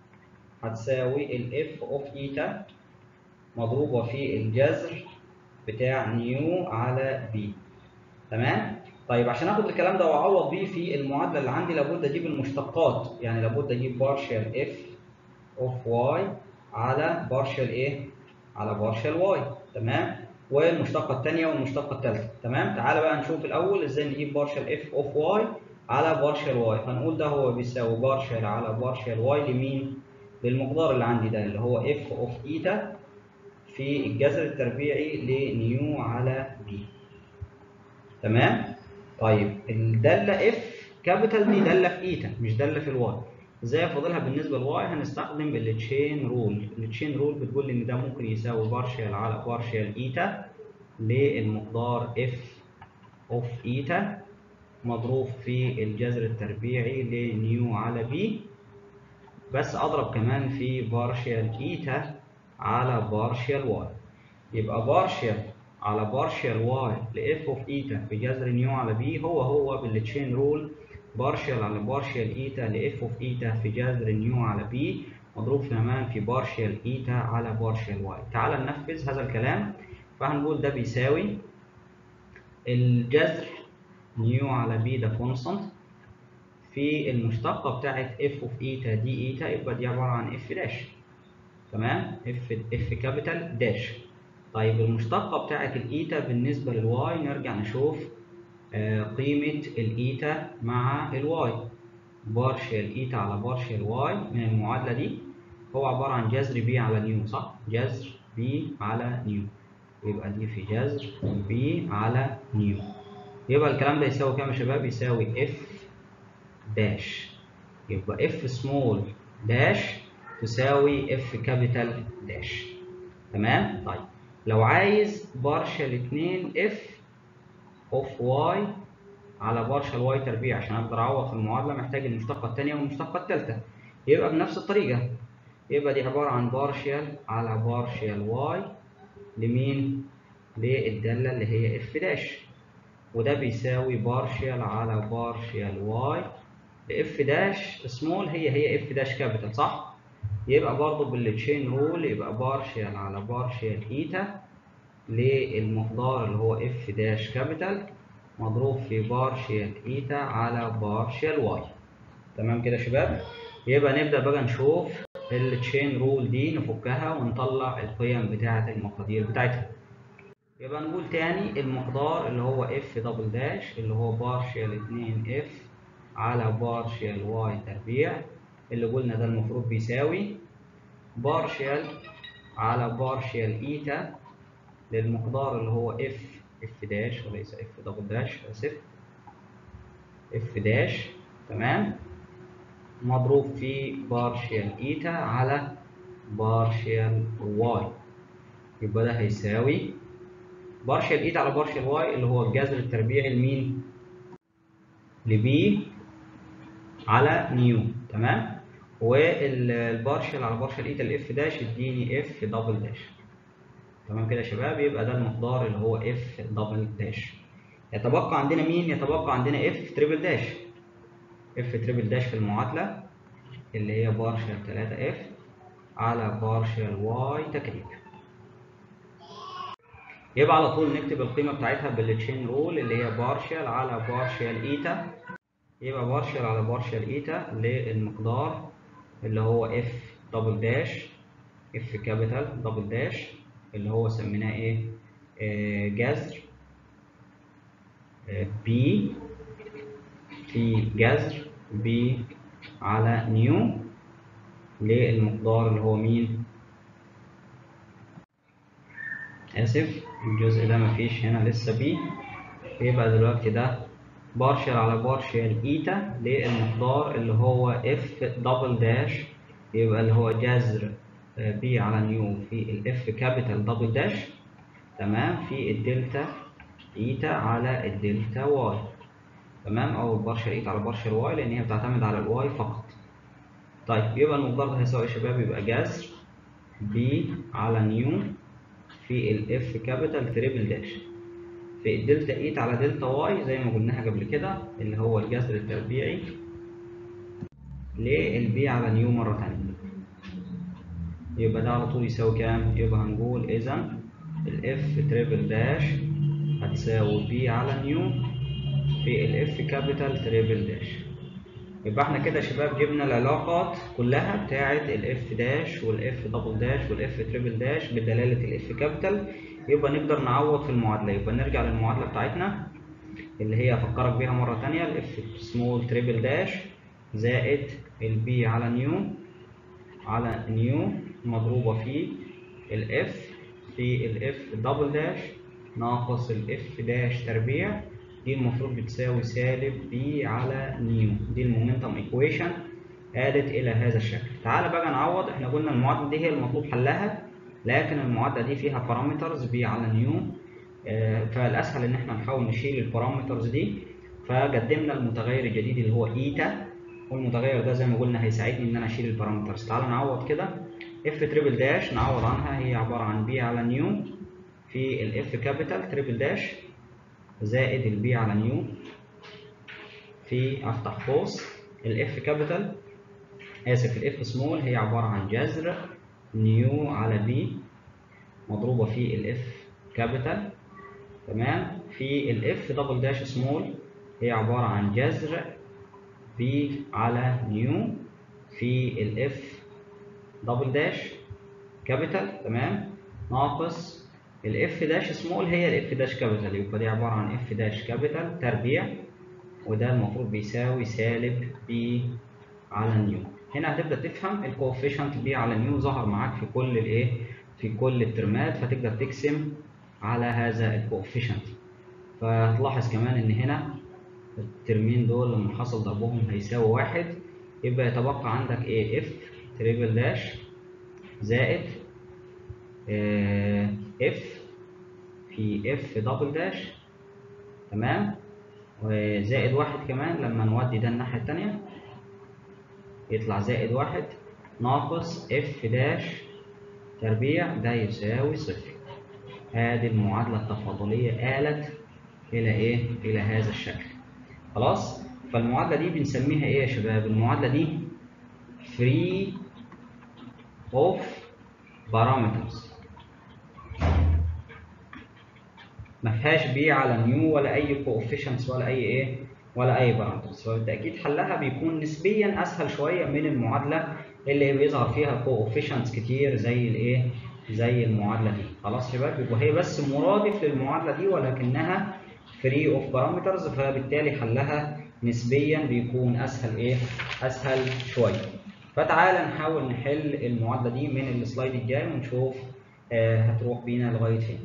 هتساوي الاف اوف ايتا مضروبه في الجذر بتاع نيو على بي تمام طيب عشان اخد الكلام ده واعوض بيه في المعادله اللي عندي لابد اجيب المشتقات يعني لابد اجيب بارشال اف اوف واي على بارشال ايه على بارشال واي تمام والمشتقه الثانيه والمشتقه الثالثه تمام تعالى بقى نشوف الاول ازاي نجيب بارشال اف اوف واي على بارشال واي هنقول ده هو بيساوي بارشال على بارشال واي لمين للمقدار اللي عندي ده اللي هو اف اوف ايتا في الجذر التربيعي لنيو على بي تمام طيب الداله اف كابيتال دي داله في ايتا مش داله في الواي ازاي افضلها بالنسبه للواي هنستخدم التشين رول التشين رول بتقول ان ده ممكن يساوي بارشال على بارشال ايتا للمقدار اف اوف ايتا مضروب في الجذر التربيعي لنيو على بي بس اضرب كمان في بارشال ايتا على بارشال واي يبقى بارشال على بارشال واي لاف اوف ايتا في جذر نيو على بي هو هو بالتشين رول بارشال على بارشال ايتا لاف اوف ايتا في جذر نيو على بي مضروب كمان في بارشال ايتا على بارشال واي تعال ننفذ هذا الكلام فهنقول ده بيساوي الجذر نيو على بي ده كونستانت في المشتقه بتاعت اف اوف ايتا دي ايتا يبقى دي عباره عن اف داش تمام اف اف كابيتال داش طيب المشتقه بتاعت الايتا بالنسبه للواي نرجع نشوف آه قيمه الايتا مع الواي بارشال ايتا على بارشال واي من المعادله دي هو عباره عن جذر بي على نيو صح جذر بي على نيو يبقى دي في جذر بي على نيو يبقى الكلام ده يساوي كام يا شباب يساوي اف داش يبقى اف سمول داش تساوي اف كابيتال داش تمام طيب لو عايز بارشل 2 اف اوف واي على بارشل واي تربيع عشان اقدر اعوض في المعادله محتاج المشتقه الثانيه والمشتقه الثالثه يبقى بنفس الطريقه يبقى دي عباره عن بارشل على بارشل واي لمين للداله اللي هي اف داش وده بيساوي بارشل على بارشل واي لاف داش سمول هي هي اف داش كابيتال صح يبقى برضه بالتشين رول يبقى بارشل على بارشل ايتا للمقدار اللي هو اف داش كابيتال مضروب في بارشل ايتا على بارشل واي تمام كده يا شباب يبقى نبدا بقى نشوف التشين رول دي نفكها ونطلع القيم بتاعه المقادير بتاعتها يبقى نقول تاني المقدار اللي هو اف دبل داش اللي هو بارشل 2 اف على بارشل واي تربيع اللي قلنا ده المفروض بيساوي بارشل على بارشل ايتا للمقدار اللي هو اف اف داش وليس اف دبل داش اسف اف داش تمام مضروب في بارشل ايتا على بارشل واي يبقى ده هيساوي بارشل ايتا على بارشل واي اللي هو الجذر التربيعي لمين لبي على نيو تمام والبارشل على بارشل ايتا الاف داش يديني اف دبل داش تمام كده يا شباب يبقى ده المقدار اللي هو اف دبل داش يتبقى عندنا مين يتبقى عندنا اف تريبل داش اف تريبل داش في المعادله اللي هي بارشل 3 اف على بارشل واي تكريب يبقى على طول نكتب القيمه بتاعتها بالتشين رول اللي هي بارشل على بارشل ايتا يبقى بارشل على بارشل ايتا للمقدار اللي هو اف دبل داش اف كابيتال دبل داش اللي هو سميناه ايه آه جذر آه بي في جذر بي على نيو للمقدار اللي هو مين اسف الجزء ده مفيش هنا لسه بي يبقى دلوقتي ده بارشل على بارشل ايتا للمقدار اللي هو اف دبل داش يبقى اللي هو جذر بي على نيو في الاف كابيتال دبل داش تمام في الدلتا ايتا على الدلتا واي تمام او بارشل ايتا على بارشل واي لان هي بتعتمد على الواي فقط طيب يبقى المقدار ده هيساوي يا شباب يبقى جذر بي على نيو في الاف كابيتال تريبل داش في الدلتا ايت على دلتا واي زي ما قلناها قبل كده اللي هو الجذر التربيعي للبي على نيو مرة تانية يبقى ده على طول يساوي كام؟ يبقى هنقول إذا الاف تريبل داش هتساوي بي على نيو في الاف كابيتال تريبل داش يبقى احنا كده يا شباب جبنا العلاقات كلها بتاعة الاف داش والاف دبل داش والاف تريبل داش بدلالة الاف كابيتال يبقى نقدر نعوض في المعادلة يبقى نرجع للمعادلة بتاعتنا اللي هي افكرك بيها مرة تانية الاف سمول تريبل داش زائد البي على نيو على نيو مضروبة في الاف في الاف دبل داش ناقص الاف داش تربيع دي المفروض بتساوي سالب بي على نيو دي المومنتم ايكويشن آلت إلى هذا الشكل تعال بقى نعوض احنا قلنا المعادلة دي هي المطلوب حلها لكن المعادلة دي فيها بارامترز بي على نيو آه فالأسهل إن احنا نحاول نشيل البارامترز دي فقدمنا المتغير الجديد اللي هو إيتا والمتغير ده زي ما قلنا هيساعدني إن أنا أشيل البارامترز تعال نعوض كده اف تريبل داش نعوض عنها هي عبارة عن بي على نيو في الاف كابيتال تريبل داش زائد البي على نيو في افتح قوس الاف كابيتال اسف الاف سمول هي عباره عن جذر نيو على بي مضروبه في الاف كابيتال تمام في الاف دبل داش سمول هي عباره عن جذر بي على نيو في الاف دبل داش كابيتال تمام ناقص الاف داش سمول هي الاف داش كابيتال يبقى دي عباره عن اف داش كابيتال تربيع وده المفروض بيساوي سالب بي على نيو هنا هتبدا تفهم الكوفيشنت بي على نيو ظهر معاك في كل الايه في كل الترمات فتقدر تقسم على هذا الكوفيشنت فهتلاحظ كمان ان هنا الترمين دول لما حصل ضربهم هيساوي واحد يبقى يتبقى عندك ايه اف تريبل داش زائد اف في اف دبل داش تمام وزائد واحد كمان لما نودي ده الناحية التانية يطلع زائد واحد ناقص اف داش تربيع ده يساوي صفر هذه المعادلة التفاضلية آلت إلى إيه؟ إلى هذا الشكل خلاص؟ فالمعادلة دي بنسميها إيه يا شباب؟ المعادلة دي free of parameters ما فيهاش بي على نيو ولا اي كوفيشنتس ولا اي ايه ولا اي بارامترز فبالتاكيد حلها بيكون نسبيا اسهل شويه من المعادله اللي بيظهر فيها كوفيشنتس كتير زي الايه زي المعادله دي خلاص يا شباب يبقى هي بس مرادف للمعادله دي ولكنها فري اوف بارامترز فبالتالي حلها نسبيا بيكون اسهل ايه اسهل شويه فتعالى نحاول نحل المعادله دي من السلايد الجاي ونشوف آه هتروح بينا لغايه فين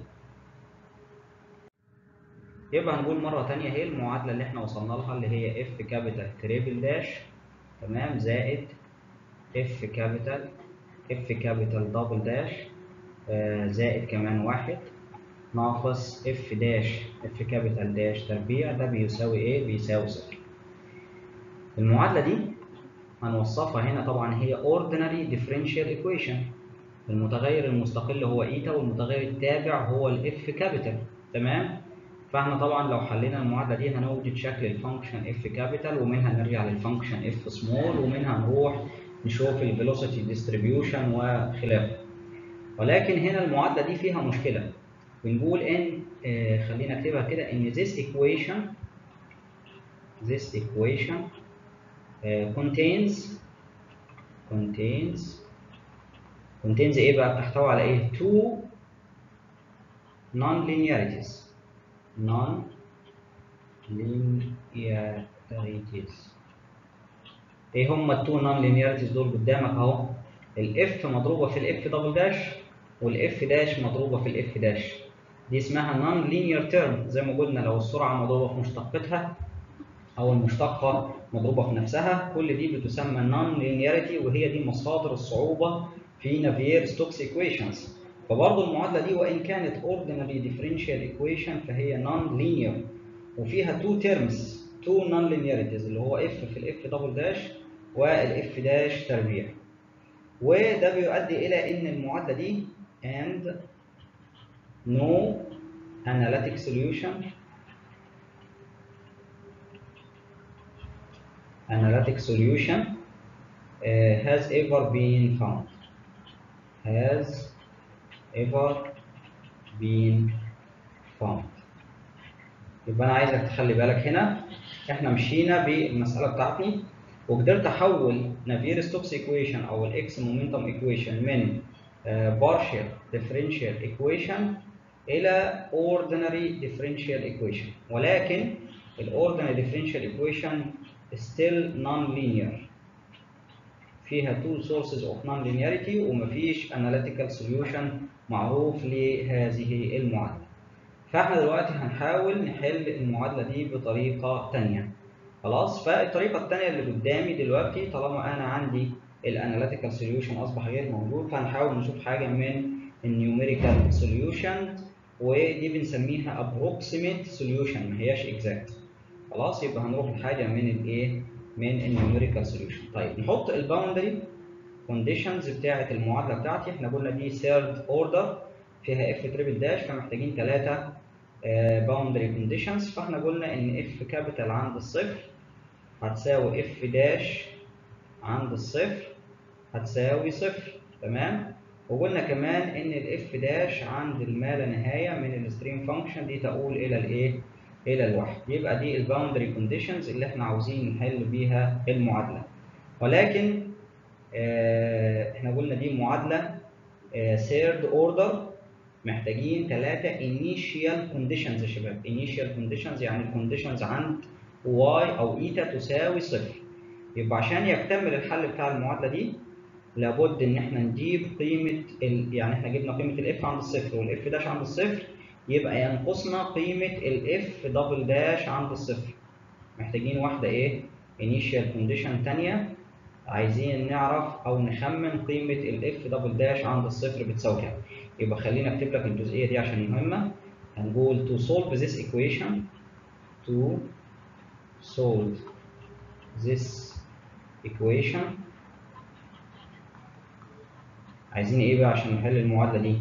يبقى هنقول مرة تانية هي المعادلة اللي احنا وصلنا لها اللي هي اف كابيتال تريبل داش تمام زائد اف كابيتال اف كابيتال دبل داش آه زائد كمان واحد ناقص اف داش اف كابيتال داش تربيع ده بيساوي ايه؟ بيساوي صفر. المعادلة دي هنوصفها هنا طبعا هي ordinary differential equation المتغير المستقل هو ايتا والمتغير التابع هو الاف كابيتال تمام فاحنا طبعا لو حلينا المعادله دي هنوجد شكل الفانكشن اف كابيتال ومنها نرجع للفانكشن اف سمول ومنها نروح نشوف الفيلوسيتي ديستريبيوشن وخلافه ولكن هنا المعادله دي فيها مشكله بنقول ان آه خلينا اكتبها كده ان this equation this equation uh, contains contains contains ايه بقى بتحتوي على ايه two non-linearities non-linearities ايه هم التو نون linearities دول قدامك اهو الاف مضروبه في الاف دبل داش والاف داش مضروبه في الاف داش دي اسمها نون linear term زي ما قلنا لو السرعه مضروبه في مشتقتها او المشتقه مضروبه في نفسها كل دي بتسمى نون linearity وهي دي مصادر الصعوبه في نافير ستوكس ايكويشنز فبرضه المعادله دي وان كانت ordinary differential equation فهي non linear وفيها two terms two non linearities اللي هو f في الاف دبل داش والاف داش تربيع وده بيؤدي الى ان المعادله دي and no analytic solution analytic solution uh, has ever been found has ever been found يبقى انا عايزك تخلي بالك هنا احنا مشينا بالمساله بتاعتي وقدرت احول نافير ستوكس ايكويشن او الاكس مومنتوم ايكويشن من بارشال ديفرنشال ايكويشن الى اوردينري ديفرنشال ايكويشن ولكن الاوردينري ديفرنشال ايكويشن still non-linear فيها two sources of non-linearity ومفيش analytical solution معروف لهذه المعادلة فاحنا دلوقتي هنحاول نحل المعادلة دي بطريقة تانية خلاص فالطريقة التانية اللي قدامي دلوقتي طالما أنا عندي الاناليتيكال سوليوشن أصبح غير موجود فهنحاول نشوف حاجة من النيوميريكال سوليوشن ودي بنسميها approximate solution ما هياش exact خلاص يبقى هنروح لحاجه من الايه من النيوميريكال سوليوشن طيب نحط الباوندري كونديشنز بتاعه المعادله بتاعتي احنا قلنا دي ثيرد اوردر فيها اف تريبل داش فمحتاجين ثلاثه باوندري كونديشنز فاحنا قلنا ان اف كابيتال عند الصفر هتساوي اف داش عند الصفر هتساوي صفر تمام وقلنا كمان ان الاف داش عند الما لا نهايه من الستريم فانكشن دي تؤول الى الايه الى الواحد يبقى دي الباوندري كونديشنز اللي احنا عاوزين نحل بيها المعادله ولكن اه احنا قلنا دي معادله ثيرد اه اوردر محتاجين ثلاثه انيشيال كونديشنز يا شباب انيشيال كونديشنز يعني الكونديشنز عند واي او ايتا تساوي صفر يبقى عشان يكتمل الحل بتاع المعادله دي لابد ان احنا نجيب قيمه ال... يعني احنا جبنا قيمه الاف عند الصفر والاف داش عند الصفر يبقى ينقصنا قيمة الاف دبل داش عند الصفر محتاجين واحدة ايه initial condition تانية عايزين نعرف او نخمن قيمة الاف دبل داش عند الصفر بتساوي كام يبقى خلينا اكتب لك الجزئية دي عشان مهمة هنقول to solve this equation to solve this equation عايزين ايه بقى عشان نحل المعادلة دي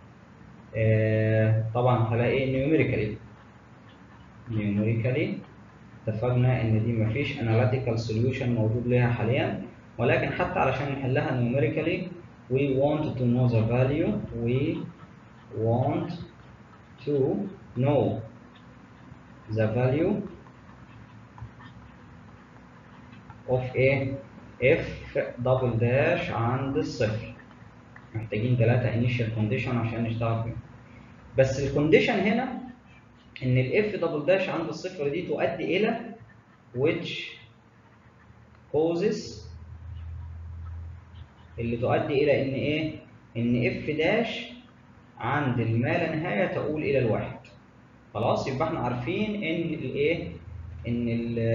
آه طبعا هلاقي نيوميريكالي نيوميريكالي اتفقنا ان دي مفيش analytical solution موجود لها حاليا ولكن حتى علشان نحلها numerically we want to know the value we want to know the value of a f double dash عند الصفر محتاجين ثلاثة initial condition عشان نشتغل فيهم بس الكونديشن هنا ان الاف دبل داش عند الصفر دي تؤدي الى which causes اللي تؤدي الى ان ايه ان اف داش عند الما لا نهايه تؤول الى الواحد خلاص يبقى احنا عارفين ان الايه ان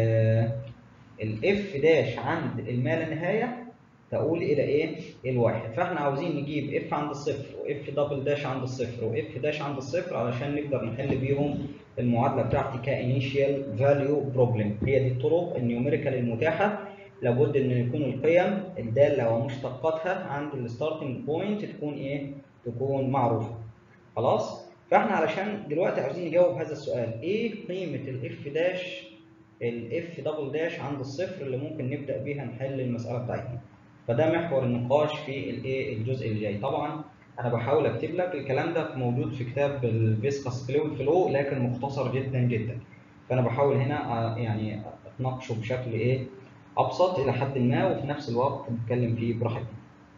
الاف داش عند الما لا نهايه تؤول الى ايه الواحد فاحنا عاوزين نجيب اف عند الصفر واف دبل داش عند الصفر واف داش عند الصفر علشان نقدر نحل بيهم المعادله بتاعتي كانيشيال فاليو بروبلم هي دي الطرق النيوميريكال المتاحه لابد ان يكون القيم الداله ومشتقاتها عند الستارتنج بوينت تكون ايه تكون معروفه خلاص فاحنا علشان دلوقتي عاوزين نجاوب هذا السؤال ايه قيمه الاف داش الاف دبل داش عند الصفر اللي ممكن نبدا بيها نحل المساله بتاعتنا فده محور النقاش في الايه الجزء اللي جاي طبعا انا بحاول اكتب لك الكلام ده موجود في كتاب الفيسكس فلويد فلو لكن مختصر جدا جدا فانا بحاول هنا يعني اتناقشه بشكل ايه ابسط الى حد ما وفي نفس الوقت نتكلم فيه براحتنا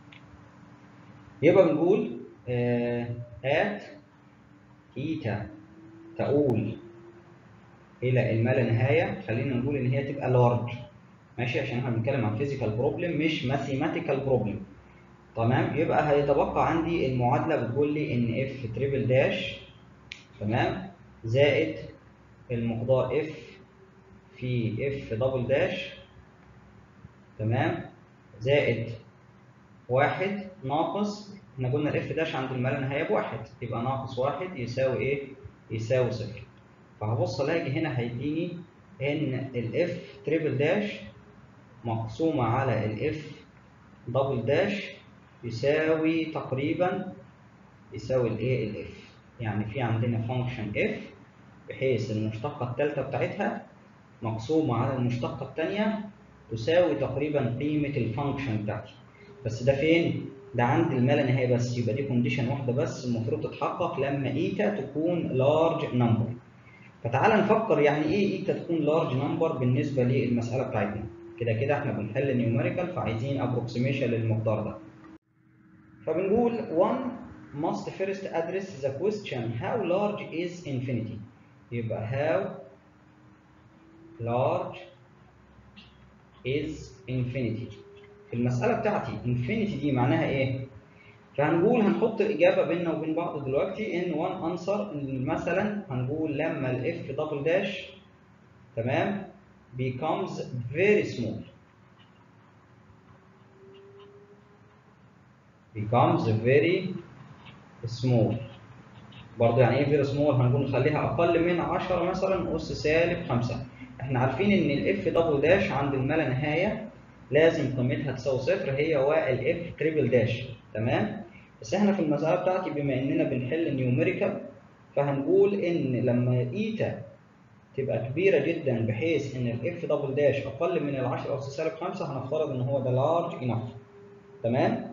يبقى بنقول ات ايتا تقول الى الما لا نهايه خلينا نقول ان هي تبقى لارج ماشي عشان احنا بنتكلم عن فيزيكال بروبلم مش ماثيماتيكال بروبلم تمام يبقى هيتبقى عندي المعادله بتقول لي ان اف تريبل داش تمام زائد المقدار اف في اف دبل داش تمام زائد واحد ناقص احنا قلنا الاف داش عند الما لا نهايه بواحد يبقى ناقص واحد يساوي ايه؟ يساوي صفر فهبص الاقي هنا هيديني ان الاف تريبل داش مقسومه على الاف دبل داش يساوي تقريبا يساوي الايه الاف يعني في عندنا فانكشن اف بحيث المشتقه الثالثه بتاعتها مقسومه على المشتقه الثانيه تساوي تقريبا قيمه الفانكشن بتاعتي بس ده فين ده عند الما لا نهايه بس يبقى دي كونديشن واحده بس المفروض تتحقق لما ايتا تكون لارج نمبر فتعال نفكر يعني ايه ايتا تكون لارج نمبر بالنسبه للمساله بتاعتنا كده كده احنا بنحل نيوميريكال فعايزين ابروكسيميشن للمقدار ده فبنقول 1 must first address the question how large is infinity يبقى how large is infinity في المسألة بتاعتي infinity دي معناها ايه؟ فهنقول هنحط الإجابة بيننا وبين بعض دلوقتي إن one answer إن مثلا هنقول لما ال f double dash تمام becomes very small becomes very small برضه يعني ايه very small هنقول نخليها أقل من 10 مثلا أس سالب 5 احنا عارفين إن ال f double dash عند الما لا نهاية لازم قيمتها تساوي صفر هي والاف تريبل داش تمام بس احنا في المساله بتاعتي بما اننا بنحل نيوميريكال فهنقول ان لما ايتا تبقى كبيره جدا بحيث ان الاف دبل داش اقل من ال 10 اس سالب 5 هنفترض ان هو ده لارج انف تمام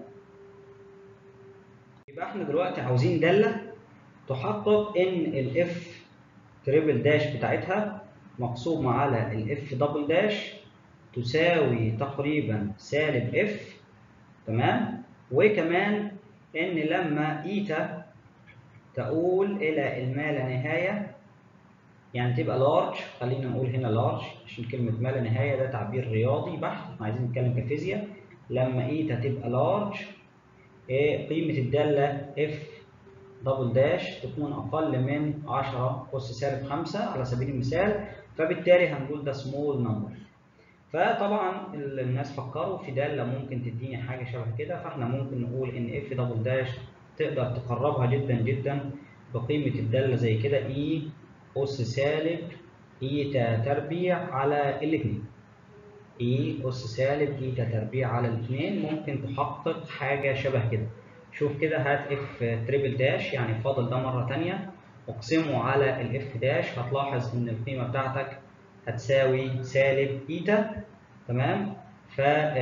يبقى احنا دلوقتي عاوزين داله تحقق ان الاف تريبل داش بتاعتها مقسومه على الاف دبل داش تساوي تقريبا سالب اف تمام وكمان ان لما ايتا تؤول الى الما لا نهايه يعني تبقى لارج خلينا نقول هنا لارج عشان كلمه ما لا نهايه ده تعبير رياضي بحت احنا عايزين نتكلم كفيزياء لما ايتا تبقى لارج إيه قيمه الداله اف دبل داش تكون اقل من 10 اس سالب 5 على سبيل المثال فبالتالي هنقول ده سمول نمبر فطبعا الناس فكروا في داله ممكن تديني حاجه شبه كده فاحنا ممكن نقول ان اف دبل داش تقدر تقربها جدا جدا بقيمه الداله زي كده اي اس سالب ايتا تربيع على الاثنين اي اس سالب ايتا تربيع على الاثنين ممكن تحقق حاجه شبه كده شوف كده هات اف تريبل داش يعني فاضل ده مره ثانيه اقسمه على الاف داش هتلاحظ ان القيمه بتاعتك هتساوي سالب ايتا تمام ف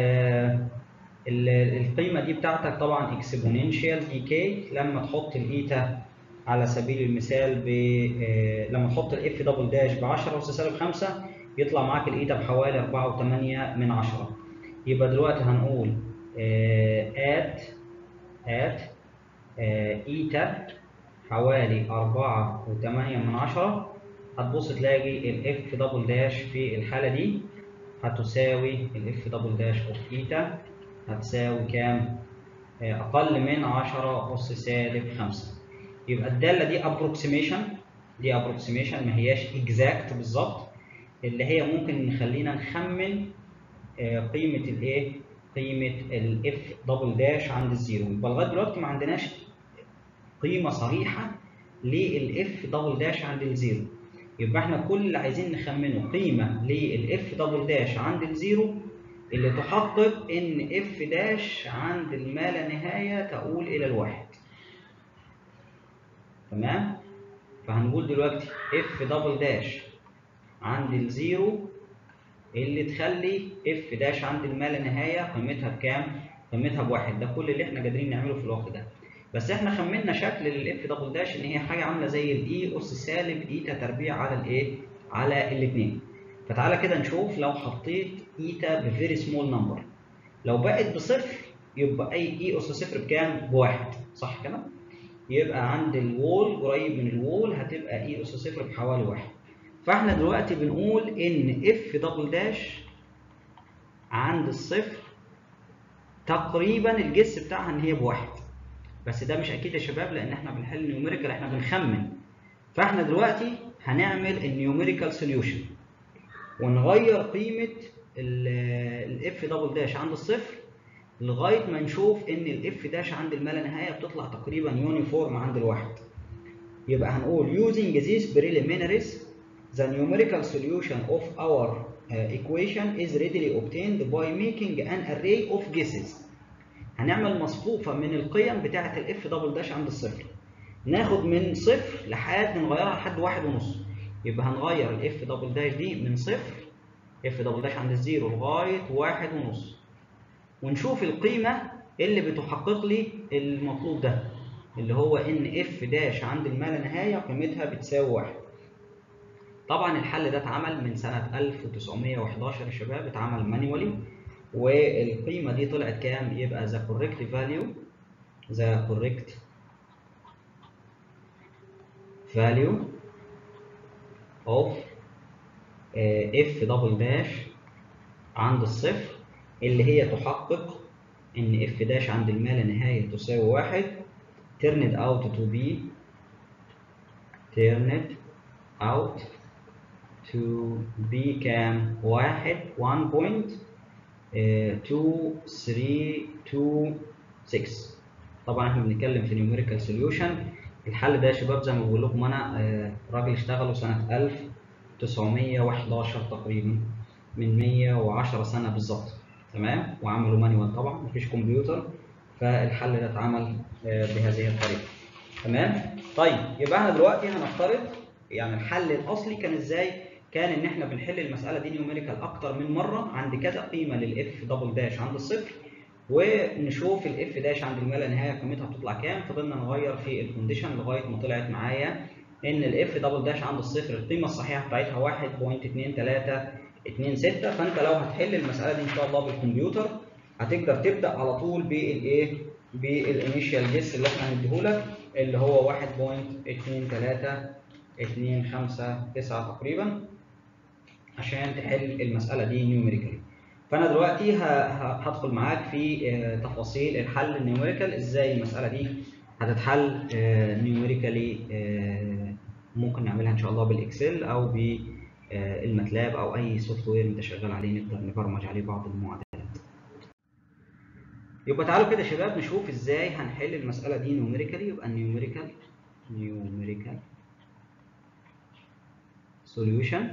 القيمه دي بتاعتك طبعا اكسبوننشال ديكي لما تحط الايتا على سبيل المثال ب لما تحط الاف دبل داش ب 10 اس سالب 5 يطلع معاك الايتا بحوالي 4.8 من 10 يبقى دلوقتي هنقول ات ات ايتا حوالي 4.8 من 10 هتبص تلاقي الاف دبل داش في الحاله دي هتساوي الاف دبل داش اوف ايتا هتساوي كام؟ اقل من 10 اس سالب 5 يبقى الداله دي ابروكسيميشن دي ابروكسيميشن ما هياش اكزاكت بالظبط اللي هي ممكن نخلينا نخمن قيمه الايه؟ قيمه الاف دبل داش عند الزيرو يبقى لغايه دلوقتي ما عندناش قيمه صريحه للاف دبل داش عند الزيرو يبقى احنا كل اللي عايزين نخمنه قيمه للاف دبل داش عند الزيرو اللي تحقق ان اف داش عند الما لا نهايه تؤول الى الواحد تمام فهنقول دلوقتي اف دبل داش عند الزيرو اللي تخلي اف داش عند الما لا نهايه قيمتها بكام قيمتها بواحد ده كل اللي احنا قادرين نعمله في الوقت ده بس احنا خمنا شكل للاف دبل داش ان هي حاجه عامله زي الاي اس سالب ايتا تربيع على الايه على الاثنين فتعالى كده نشوف لو حطيت ايتا بفيري سمول نمبر لو بقت بصفر يبقى اي اي اس صفر بكام بواحد صح كده يبقى عند الوول قريب من الوول هتبقى اي اس صفر بحوالي واحد فاحنا دلوقتي بنقول ان اف دبل داش عند الصفر تقريبا الجس بتاعها ان هي بواحد بس ده مش اكيد يا شباب لان احنا بنحل نيوميريكال احنا بنخمن فاحنا دلوقتي هنعمل النيوميريكال سوليوشن ونغير قيمه الاف دبل داش عند الصفر لغايه ما نشوف ان الاف داش عند الما نهايه بتطلع تقريبا يونيفورم عند الواحد يبقى هنقول using these preliminaries the numerical solution of our uh, equation is readily obtained by making an array of guesses هنعمل مصفوفه من القيم بتاعه الاف دبل داش عند الصفر ناخد من صفر لحد نغيرها لحد واحد ونص يبقى هنغير الاف دبل داش دي من صفر اف دبل داش عند الزيرو لغايه واحد ونص ونشوف القيمه اللي بتحقق لي المطلوب ده اللي هو ان اف داش عند الما لا نهايه قيمتها بتساوي واحد طبعا الحل ده اتعمل من سنه 1911 يا شباب اتعمل مانيوالي والقيمه دي طلعت كام يبقى the correct value the correct value of f double dash عند الصفر اللي هي تحقق ان f داش عند الما لا نهايه تساوي واحد turned out to be turned out to be كام واحد 1.2326 طبعا احنا بنتكلم في numerical solution الحل ده يا شباب زي ما بقول لكم انا راجل اشتغله سنه 1911 تقريبا من 110 سنه بالظبط تمام وعملوا مانيوال طبعا مفيش كمبيوتر فالحل ده اتعمل بهذه الطريقه تمام طيب يبقى احنا دلوقتي هنفترض يعني الحل الاصلي كان ازاي كان ان احنا بنحل المساله دي نيوميريكال اكتر من مره عند كذا قيمه للاف دبل داش عند الصفر ونشوف الاف داش عند الما لا نهايه قيمتها بتطلع كام فضلنا نغير في الكونديشن لغايه ما طلعت معايا ان الاف دبل داش عند الصفر القيمه الصحيحه بتاعتها 1.2326 فانت لو هتحل المساله دي ان شاء الله بالكمبيوتر هتقدر تبدا على طول بالايه بالانيشال جيس اللي احنا هنديهولك اللي هو 1.2325 تقريبا عشان تحل المساله دي نيوميريكالي فانا دلوقتي هدخل معاك في تفاصيل الحل النيوميريكال ازاي المساله دي هتتحل نيوميريكالي ممكن نعملها ان شاء الله بالاكسل او بالماتلاب او اي سوفت وير انت شغال عليه نقدر نبرمج عليه بعض المعادلات يبقى تعالوا كده يا شباب نشوف ازاي هنحل المساله دي نيوميريكالي يبقى نيوميريكال نيوميريكال سوليوشن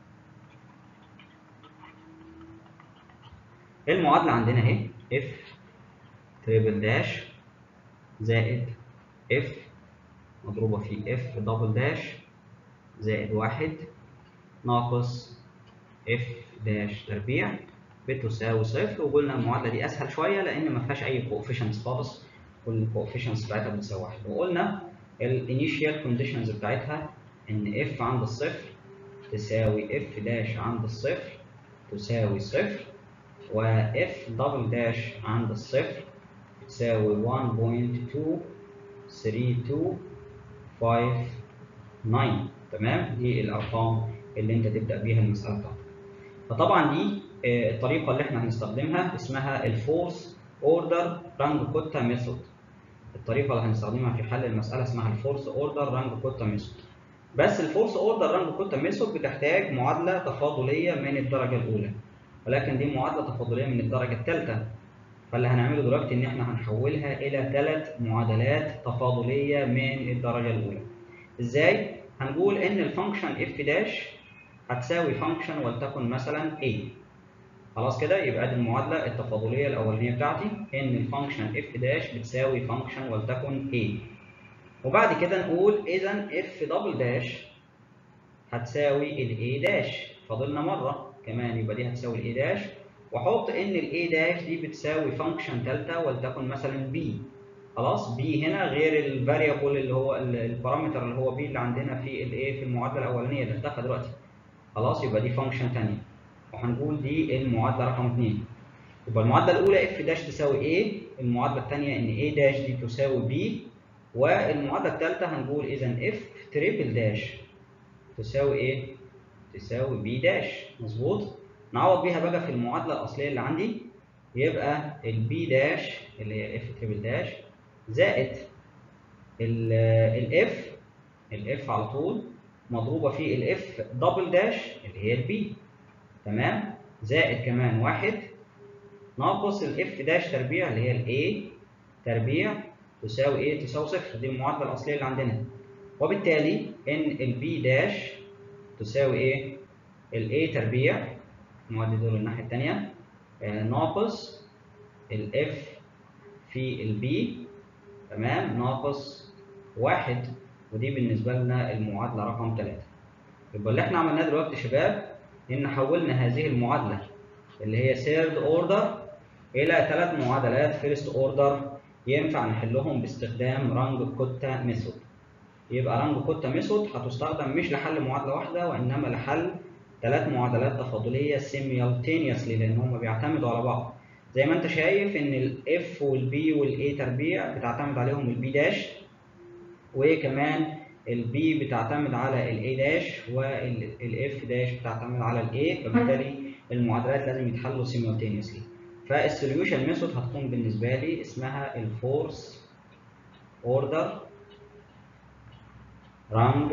المعادله عندنا اهي اف تريبل داش زائد اف مضروبه في اف دبل داش زائد واحد ناقص اف داش تربيع بتساوي صفر وقلنا المعادله دي اسهل شويه لان ما فيهاش اي كوفيشنتس خالص كل الكوفيشنتس بتاعتها بتساوي واحد وقلنا الانيشال كونديشنز بتاعتها ان اف عند الصفر تساوي اف داش عند الصفر تساوي صفر واف دبل داش عند الصفر تساوي 1.23259 تمام دي الارقام اللي انت تبدا بيها المساله بتاعتك فطبعا دي الطريقه اللي احنا هنستخدمها اسمها الفورس اوردر رانج كوتا ميثود الطريقه اللي هنستخدمها في حل المساله اسمها الفورس اوردر رانج كوتا ميثود بس الفورس اوردر رانج كوتا ميثود بتحتاج معادله تفاضليه من الدرجه الاولى ولكن دي معادله تفاضليه من الدرجه الثالثه فاللي هنعمله دلوقتي ان احنا هنحولها الى ثلاث معادلات تفاضليه من الدرجه الاولى ازاي هنقول ان الفانكشن اف داش هتساوي فانكشن ولتكن مثلا a خلاص كده يبقى دي المعادله التفاضليه الاولانيه بتاعتي ان الفانكشن اف داش بتساوي فانكشن ولتكن a وبعد كده نقول اذا اف دبل داش هتساوي الاي داش فاضلنا مره كمان يبقى دي هتساوي الاي داش واحط ان الاي داش دي بتساوي فانكشن ثالثه ولتكن مثلا بي خلاص بي هنا غير الفاريبل اللي هو البارامتر اللي هو بي اللي عندنا في الايه في المعادله الاولانيه اللي اختفى دلوقتي خلاص يبقى دي فانكشن ثانيه وهنقول دي المعادله رقم 2 يبقى المعادله الاولى اف داش تساوي a المعادله الثانيه ان a داش دي تساوي b والمعادله الثالثه هنقول اذا اف تريبل داش تساوي ايه تساوي b داش مظبوط نعوض بيها بقى في المعادله الاصليه اللي عندي يبقى البي داش اللي هي اف تريبل داش زائد الاف الاف على طول مضروبه في الاف دبل داش اللي هي البي تمام زائد كمان واحد ناقص الاف داش تربيع اللي هي الاي تربيع تساوي ايه تساوي صفر دي المعادله الاصليه اللي عندنا وبالتالي ان البي داش تساوي ايه الاي تربيع المعادله دول الناحيه الثانيه آه ناقص الاف في البي تمام ناقص واحد ودي بالنسبه لنا المعادله رقم 3 يبقى اللي احنا عملناه دلوقتي يا شباب ان حولنا هذه المعادله اللي هي سيرد اوردر الى ثلاث معادلات فيرست اوردر ينفع نحلهم باستخدام رانج كوتا ميثود يبقى رانج كوتا ميثود هتستخدم مش لحل معادله واحده وانما لحل ثلاث معادلات تفاضليه سيميالتينيوسلي لان هم بيعتمدوا على بعض زي ما انت شايف ان الاف والبي والاي تربيع بتعتمد عليهم البي داش وكمان البي بتعتمد على الاي داش والاف داش بتعتمد على الاي فبالتالي المعادلات لازم يتحلوا سيمultaneously فالسوليوشن ميثود هتكون بالنسبه لي اسمها الفورس اوردر رانج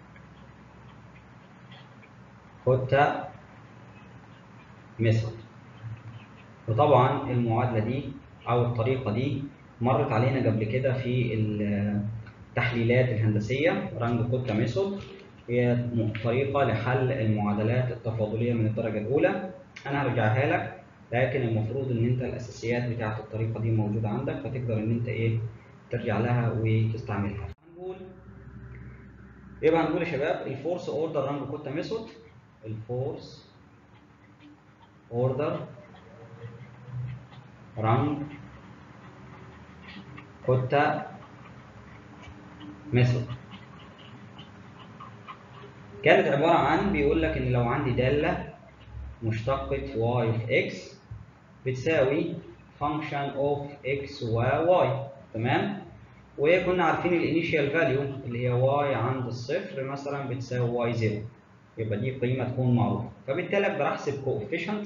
كوتا ميثود وطبعا المعادله دي او الطريقه دي مرت علينا قبل كده في التحليلات الهندسيه رانج كوتا ميثود هي طريقه لحل المعادلات التفاضليه من الدرجه الاولى انا هرجعها لك لكن المفروض ان انت الاساسيات بتاعه الطريقه دي موجوده عندك فتقدر ان انت ايه ترجع لها وتستعملها هنقول يبقى هنقول يا شباب الفورس اوردر رانج كوتا ميثود الفورس اوردر رانج كوتا ميثود كانت عبارة عن بيقول لك إن لو عندي دالة مشتقة y في x بتساوي function of x و y تمام؟ وكنا عارفين الانيشال فاليو اللي هي y عند الصفر مثلا بتساوي y 0 يبقى دي قيمة تكون معروفة فبالتالي أقدر أحسب coefficients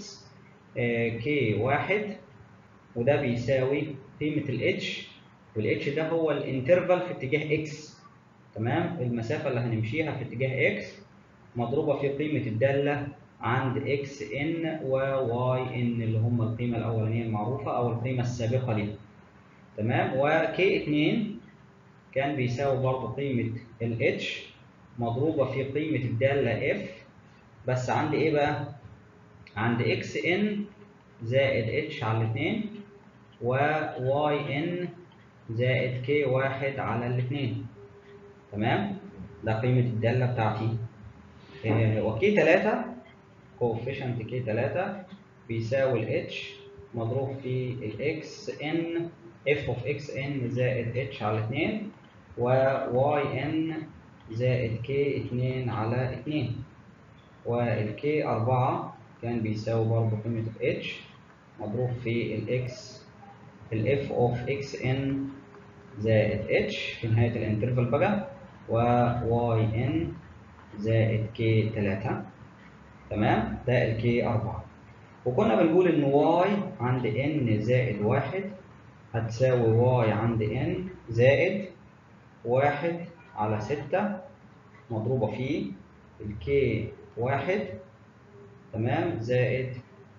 k واحد وده بيساوي قيمة ال h وال h ده هو الانترفال في اتجاه x تمام المسافة اللي هنمشيها في اتجاه x مضروبة في قيمة الدالة عند xn و yn اللي هم القيمة الأولانية المعروفة أو القيمة السابقة ليها تمام و k2 كان بيساوي برضه قيمة ال h مضروبة في قيمة الدالة f بس عند إيه بقى؟ عند xn زائد h على الاتنين و yn زائد k واحد على الاتنين تمام؟ ده قيمة الدالة بتاعتي آه وكي 3 كوفيشنت كي 3 بيساوي ال h مضروب في ال x n f of x n زائد h على 2 و y n زائد k 2 على 2 وال k 4 كان بيساوي برضه قيمة ال h مضروب في ال x ال f of x n زائد h في نهاية الانترفال بقى و y n زائد k 3 تمام ده ال k 4 وكنا بنقول ان y عند n زائد 1 هتساوي y عند n زائد 1 على 6 مضروبة في ال k 1 تمام زائد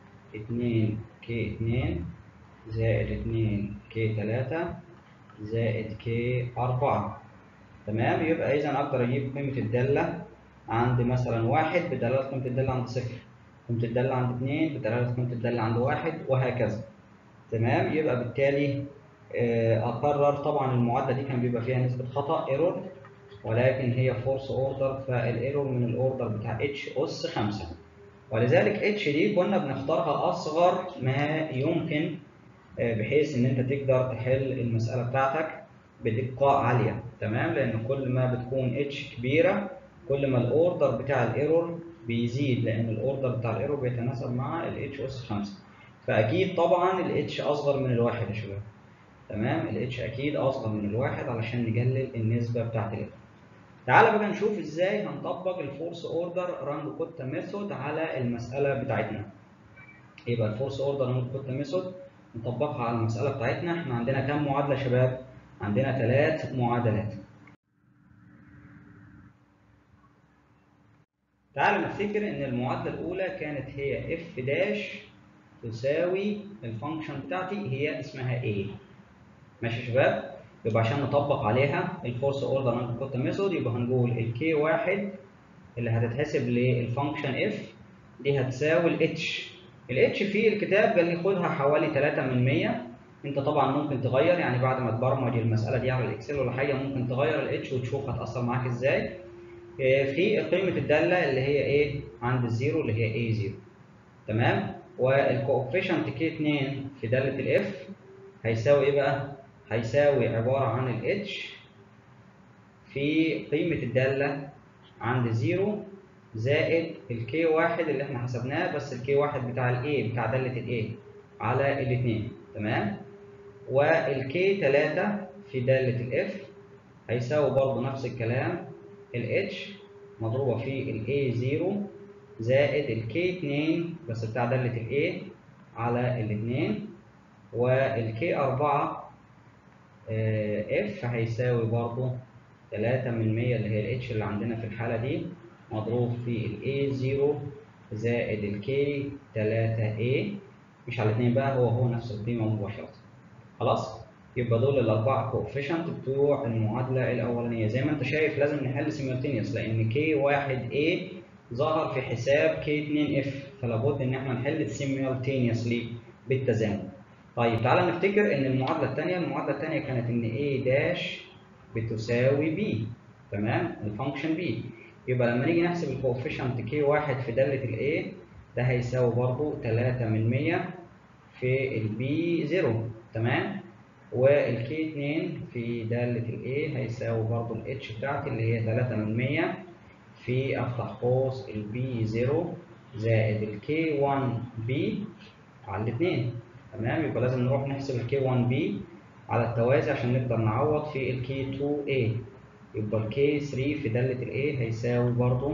2 k 2 زائد 2 k 3 زائد k 4 تمام يبقى إذا أقدر أجيب قيمة الدالة عند مثلا واحد بدلالة قيمة الدالة عند صفر قيمة الدالة عند 2 بدلالة قيمة الدالة عند 1 وهكذا تمام يبقى بالتالي أقرر طبعا المعادلة دي كان بيبقى فيها نسبة خطأ ايرور ولكن هي فورس اوردر فالايرور من الاوردر بتاع اتش اس 5 ولذلك اتش دي كنا بنختارها اصغر ما يمكن بحيث ان انت تقدر تحل المساله بتاعتك بدقه عاليه تمام لان كل ما بتكون اتش كبيره كل ما الاوردر بتاع الايرور بيزيد لان الاوردر بتاع الايرور بيتناسب مع الاتش اس 5 فاكيد طبعا الاتش اصغر من الواحد يا شباب تمام الاتش اكيد اصغر من الواحد علشان نقلل النسبه بتاعت الايرور تعال بقى نشوف ازاي هنطبق الفورس اوردر راند كوتا ميثود على المساله بتاعتنا يبقى الفورس اوردر راند كوتا ميثود نطبقها على المساله بتاعتنا احنا عندنا كام معادله يا شباب عندنا ثلاث معادلات تعال نفتكر ان المعادله الاولى كانت هي اف داش تساوي الفانكشن بتاعتي هي اسمها a ماشي يا شباب يبقى عشان نطبق عليها الفورس اوردر راند كوتا ميثود يبقى هنقول الكي واحد اللي هتتحسب للفانكشن اف دي هتساوي الاتش الاتش في الكتاب قال لي خدها حوالي 3 من 100 انت طبعا ممكن تغير يعني بعد ما تبرمج المساله دي على الاكسل ولا حاجه ممكن تغير الاتش وتشوف هتاثر معاك ازاي في قيمه الداله اللي هي ايه عند الزيرو اللي هي اي 0 تمام والكوفيشنت كي 2 في داله الاف هيساوي ايه بقى هيساوي عباره عن الاتش في قيمه الداله عند زيرو زائد الكي واحد اللي احنا حسبناه بس الكي واحد بتاع الاي بتاع داله الاي على الاثنين تمام والكي 3 في داله الاف هيساوي برضه نفس الكلام الاتش مضروبه في الاي 0 زائد الكي 2 بس بتاع داله الاي على الاثنين والكي 4 اف هيساوي برضه 3 من 100 اللي هي الاتش اللي عندنا في الحاله دي مضروب في ال A0 زائد ال K3A مش على الاثنين بقى هو هو نفس القيمة مباشرة خلاص يبقى دول الأربعة كوفيشنت بتوع المعادلة الأولانية زي ما أنت شايف لازم نحل سيمultaneous لأن K1A ظهر في حساب K2F فلا بد إن احنا نحل سيمultaneously بالتزامن طيب تعالى نفتكر إن المعادلة الثانية المعادلة الثانية كانت إن A داش بتساوي B تمام الفانكشن B يبقى لما نيجي نحسب الكوفيشنت كي واحد في دالة ال A ده هيساوي برضه 3 من 100 في البي 0 تمام والكي 2 في دالة ال A هيساوي برضه ال H بتاعتي اللي هي 3 من 100 في افتح قوس البي 0 زائد الكي 1 بي على الاثنين تمام يبقى لازم نروح نحسب الكي 1 بي على التوازي عشان نقدر نعوض في الكي 2 A يبقى ال K3 في دالة ال A هيساوي برضو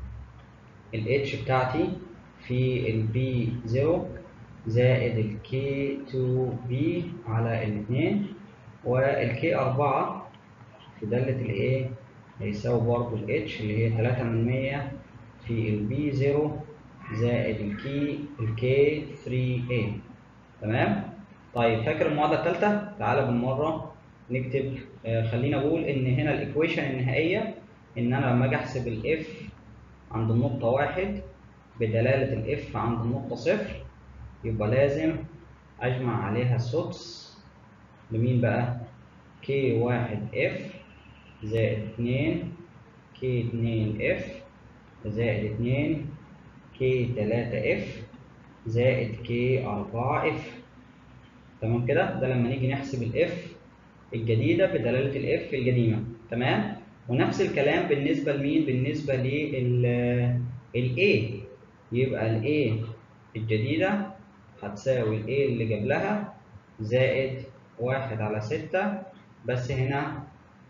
ال H بتاعتي في ال B0 زائد ال K2B على الاثنين وال K4 في دالة ال A هيساوي برضو ال H اللي هي 3 من 100 في ال B0 زائد ال K ال K3A تمام؟ طيب فاكر المعادلة الثالثة؟ تعالى بالمرة نكتب آه خلينا اقول ان هنا الايكويشن النهائيه ان انا لما اجي احسب الاف عند النقطه واحد بدلاله الاف عند النقطه صفر يبقى لازم اجمع عليها سدس لمين بقى كي واحد اف زائد اتنين كي اتنين اف زائد اتنين كي تلاتة اف زائد كي اربعة اف تمام كده ده لما نيجي نحسب الاف الجديده بدلاله الاف القديمه تمام ونفس الكلام بالنسبه لمين بالنسبه لل الاي يبقى الاي الجديده هتساوي الاي اللي قبلها زائد واحد على ستة بس هنا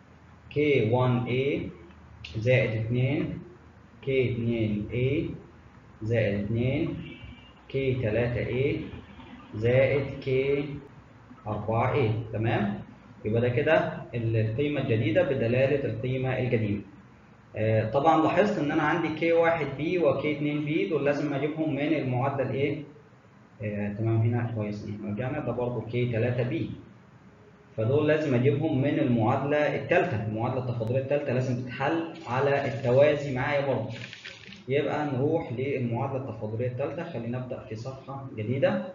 K1A زائد اتنين K2A زائد اتنين K3A زائد K4A تمام يبقى ده كده القيمة الجديدة بدلالة القيمة القديمة. آه طبعا لاحظت ان انا عندي K1B و K2B دول لازم اجيبهم من المعادلة الايه؟ آه تمام هنا كويس رجعنا ده برضه K3B. فدول لازم اجيبهم من المعادلة الثالثة، المعادلة التفاضلية الثالثة لازم تتحل على التوازي معايا برضه. يبقى نروح للمعادلة التفاضلية الثالثة خلينا نبدأ في صفحة جديدة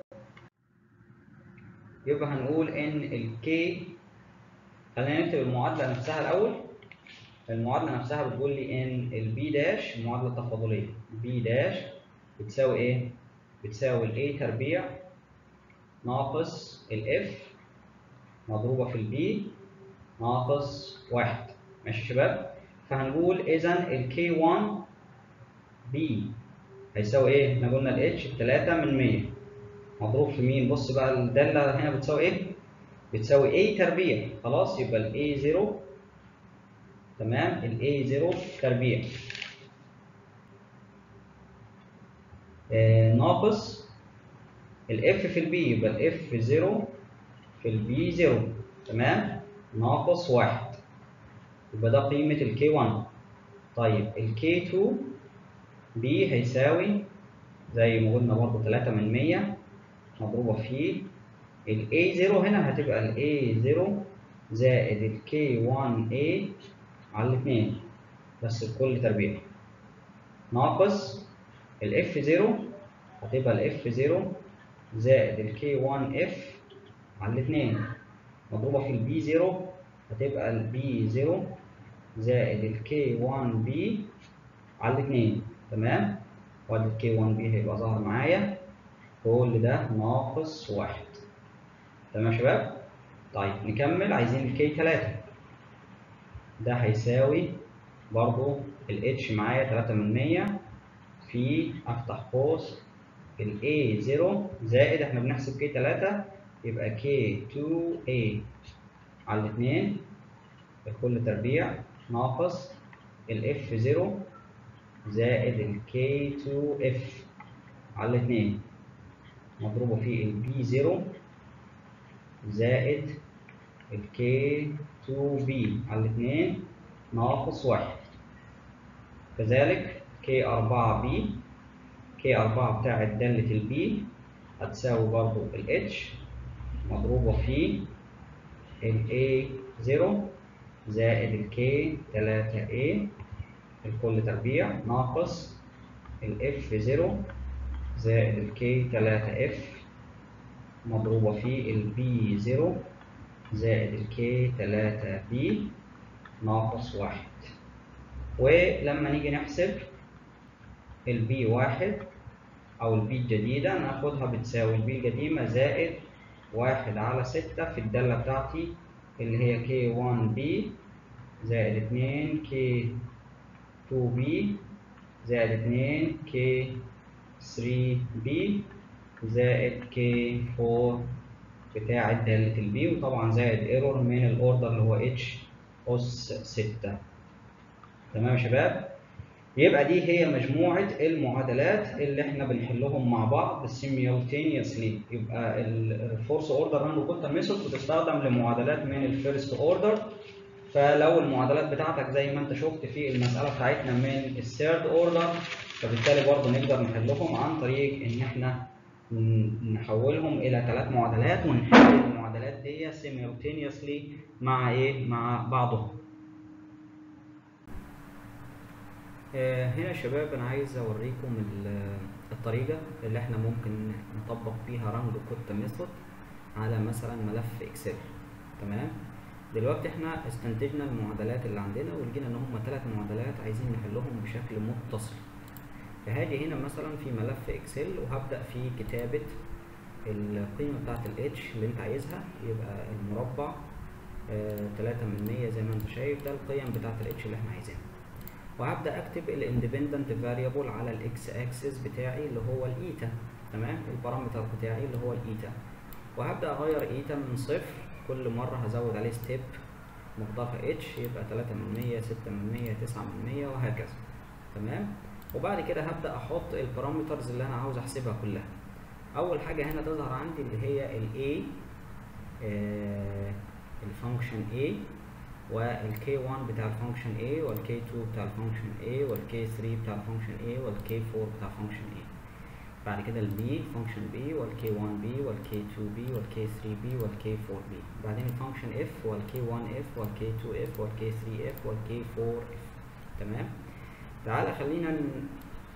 يبقى هنقول إن الكي خلينا نكتب المعادلة نفسها الأول المعادلة نفسها بتقول لي إن البي داش المعادلة التفاضلية بي داش بتساوي إيه؟ بتساوي الA تربيع ناقص الF مضروبة في البي ناقص واحد ماشي يا شباب؟ فهنقول إذا الكي 1 بي هيساوي إيه؟ إحنا قلنا الاتش بتلاتة من مية مضروب في مين؟ بص بقى الدالة هنا بتساوي إيه؟ بتساوي A تربيع خلاص يبقى ال A0 تمام ال A0 تربيع آه ناقص ال F في ال B يبقى ال F0 في ال B0 تمام ناقص واحد يبقى ده قيمة ال K1 طيب ال K2 B هيساوي زي ما قلنا برضه 3 من 100 مضروبة في ال A0 هنا هتبقى ال A0 زائد ال K1A على الاتنين بس بكل تربيع ناقص ال F0 هتبقى ال F0 زائد ال K1F على الاتنين مضروبة في ال B0 هتبقى ال B0 زائد ال K1B على الاتنين تمام وادي ال K1B هيبقى ظاهر معايا كل ده ناقص واحد تمام يا شباب طيب نكمل عايزين ال K3 ده هيساوي برضو ال H معايا 3 من 100 في افتح قوس ال A0 زائد احنا بنحسب K3 يبقى K2A على الاتنين الكل تربيع ناقص ال F0 زائد ال K2F على الاتنين مضروبة في ال B0 زائد ال K2B على الاتنين ناقص واحد كذلك K4B K4 بتاعت دالة ال B هتساوي برضو ال H مضروبة في ال A0 زائد ال K3A الكل تربيع ناقص ال F0 زائد ال K3F مضروبة في ال B0 زائد ال K3B ناقص واحد ولما نيجي نحسب ال B1 أو ال B الجديدة ناخدها بتساوي ال B القديمة زائد واحد على ستة في الدالة بتاعتي اللي هي K1B زائد اتنين K2B زائد اتنين K3B زائد K4 بتاع دالة البي وطبعا زائد ايرور من الاوردر اللي هو اتش اس 6 تمام يا شباب يبقى دي هي مجموعة المعادلات اللي احنا بنحلهم مع بعض simultaneously يبقى الفورس اوردر راند كوتا ميثود بتستخدم لمعادلات من الفيرست اوردر فلو المعادلات بتاعتك زي ما انت شفت في المسألة بتاعتنا من الثيرد اوردر فبالتالي برضه نقدر نحلهم عن طريق ان احنا نحولهم الى ثلاث معادلات ونحل المعادلات دي simultaneously مع ايه مع بعضهم آه هنا يا شباب انا عايز اوريكم الطريقه اللي احنا ممكن نطبق بيها رانج كوتا ميثود على مثلا ملف اكسل تمام دلوقتي احنا استنتجنا المعادلات اللي عندنا ولقينا ان هم ثلاث معادلات عايزين نحلهم بشكل متصل فهاجي هنا مثلا في ملف اكسل وهبدا في كتابه القيمه بتاعه الاتش اللي انت عايزها يبقى المربع آه 3 من 100 زي ما انت شايف ده القيم بتاعه الاتش اللي احنا عايزينها وهبدا اكتب الاندبندنت فاريبل على الاكس اكسس بتاعي اللي هو الايتا تمام البارامتر بتاعي اللي هو الايتا وهبدا اغير ايتا من صفر كل مره هزود عليه ستيب مقدارها اتش يبقى 3 من 100 6 من 100 9 من 100 وهكذا تمام وبعد كده هبدا احط البارامترز اللي انا عاوز احسبها كلها اول حاجه هنا تظهر عندي اللي هي ال A آه الفانكشن A وال K1 بتاع الفانكشن A وال K2 بتاع الفانكشن A وال K3 بتاع الفانكشن A وال K4 بتاع الفانكشن A بعد كده ال B فانكشن B وال K1B وال K2B وال K3B وال K4B بعدين الفانكشن F وال K1F وال K2F وال K3F وال K4F تمام تعالى خلينا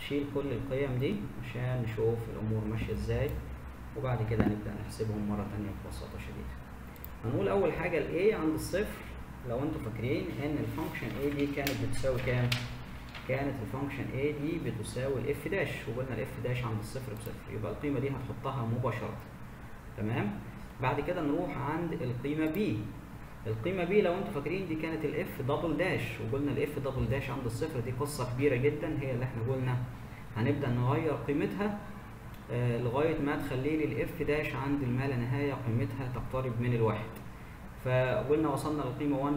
شيل كل القيم دي عشان نشوف الامور ماشيه ازاي وبعد كده نبدا نحسبهم مره تانية ببساطه شديده هنقول اول حاجه ال a عند الصفر لو انتوا فاكرين ان الفانكشن a دي كانت بتساوي كام كانت الفانكشن a دي بتساوي الاف داش وقلنا الاف داش عند الصفر بصفر يبقى القيمه دي هتحطها مباشره تمام بعد كده نروح عند القيمه b القيمه b لو انتوا فاكرين دي كانت الاف دبل داش وقلنا الاف دبل داش عند الصفر دي قصه كبيره جدا هي اللي احنا قلنا هنبدا نغير قيمتها آه لغايه ما تخلي لي الاف داش عند الما لا نهايه قيمتها تقترب من الواحد فقلنا وصلنا للقيمه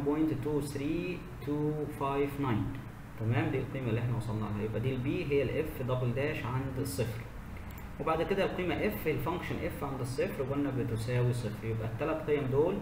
1.23259 تمام دي القيمه اللي احنا وصلنا لها يبقى دي البي هي الاف دبل داش عند الصفر وبعد كده القيمه اف الفانكشن اف عند الصفر قلنا بتساوي صفر يبقى الثلاث قيم دول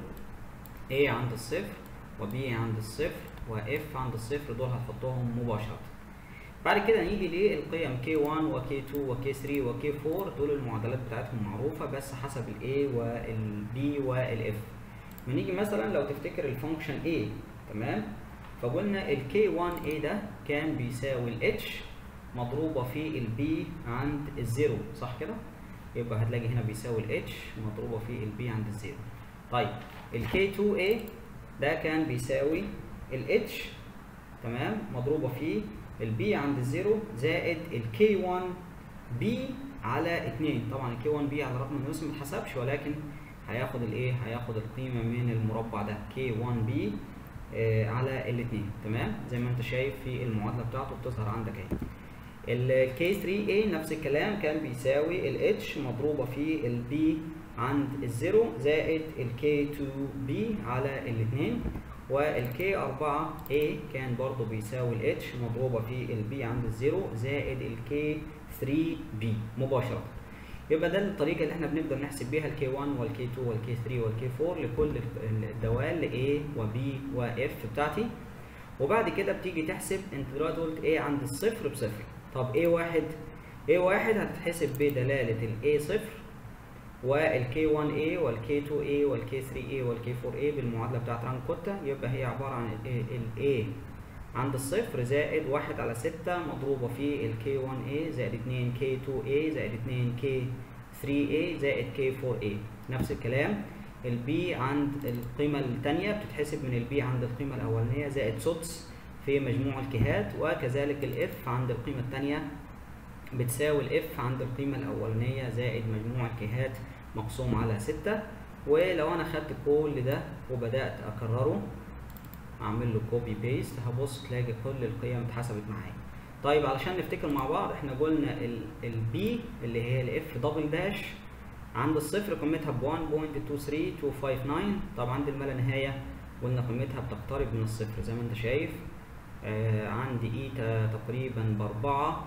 A عند الصفر و B عند الصفر و F عند الصفر دول هنحطهم مباشرة. بعد كده نيجي للقيم K1 و K2 و K3 و K4 دول المعادلات بتاعتهم معروفة بس حسب ال A وال B وال F. بنيجي مثلا لو تفتكر الفانكشن A تمام؟ فقلنا ال K1A ده كان بيساوي ال H مضروبة في ال B عند الزيرو صح كده؟ يبقى هتلاقي هنا بيساوي ال H مضروبة في ال B عند الزيرو. طيب ال K2A ده كان بيساوي ال H تمام مضروبة في ال B عند الزيرو زائد ال K1B على 2 طبعا ال K1B على الرقم النص ما اتحسبش ولكن هياخد الايه هياخد القيمة من المربع ده K1B آه على الاثنين تمام زي ما انت شايف في المعادلة بتاعته بتظهر عندك اهي ال K3A نفس الكلام كان بيساوي ال H مضروبة في ال B عند الزيرو زائد ال K2B على الاثنين وال K4A كان برضه بيساوي ال H مضروبة في ال B عند الزيرو زائد ال K3B مباشرة يبقى ده الطريقة اللي احنا بنقدر نحسب بيها ال K1 وال K2 وال K3 وال K4 لكل الدوال ل A و B و F بتاعتي وبعد كده بتيجي تحسب انت دلوقتي قلت A عند الصفر بصفر طب A1 A1 هتتحسب بدلالة ال A صفر وال K1A وال K2A وال K3A وال K4A بالمعادلة بتاعت رانك كوتا يبقى هي عبارة عن ال A عند الصفر زائد واحد على ستة مضروبة في ال K1A زائد اتنين K2A زائد اتنين K3A زائد K4A نفس الكلام ال B عند القيمة التانية بتتحسب من ال B عند القيمة الأولانية زائد سدس في مجموع الكهات وكذلك ال F عند القيمة التانية بتساوي الاف عند القيمة الأولانية زائد مجموع الكيهات مقسوم على ستة ولو أنا خدت كل ده وبدأت أكرره أعمل له كوبي بيست هبص تلاقي كل القيم اتحسبت معايا. طيب علشان نفتكر مع بعض احنا قلنا البي اللي هي الاف دبل داش عند الصفر قيمتها ب 1.23259 طبعا عند الما لا نهاية قلنا قيمتها بتقترب من الصفر زي ما انت شايف آه عندي ايتا تقريبا بأربعة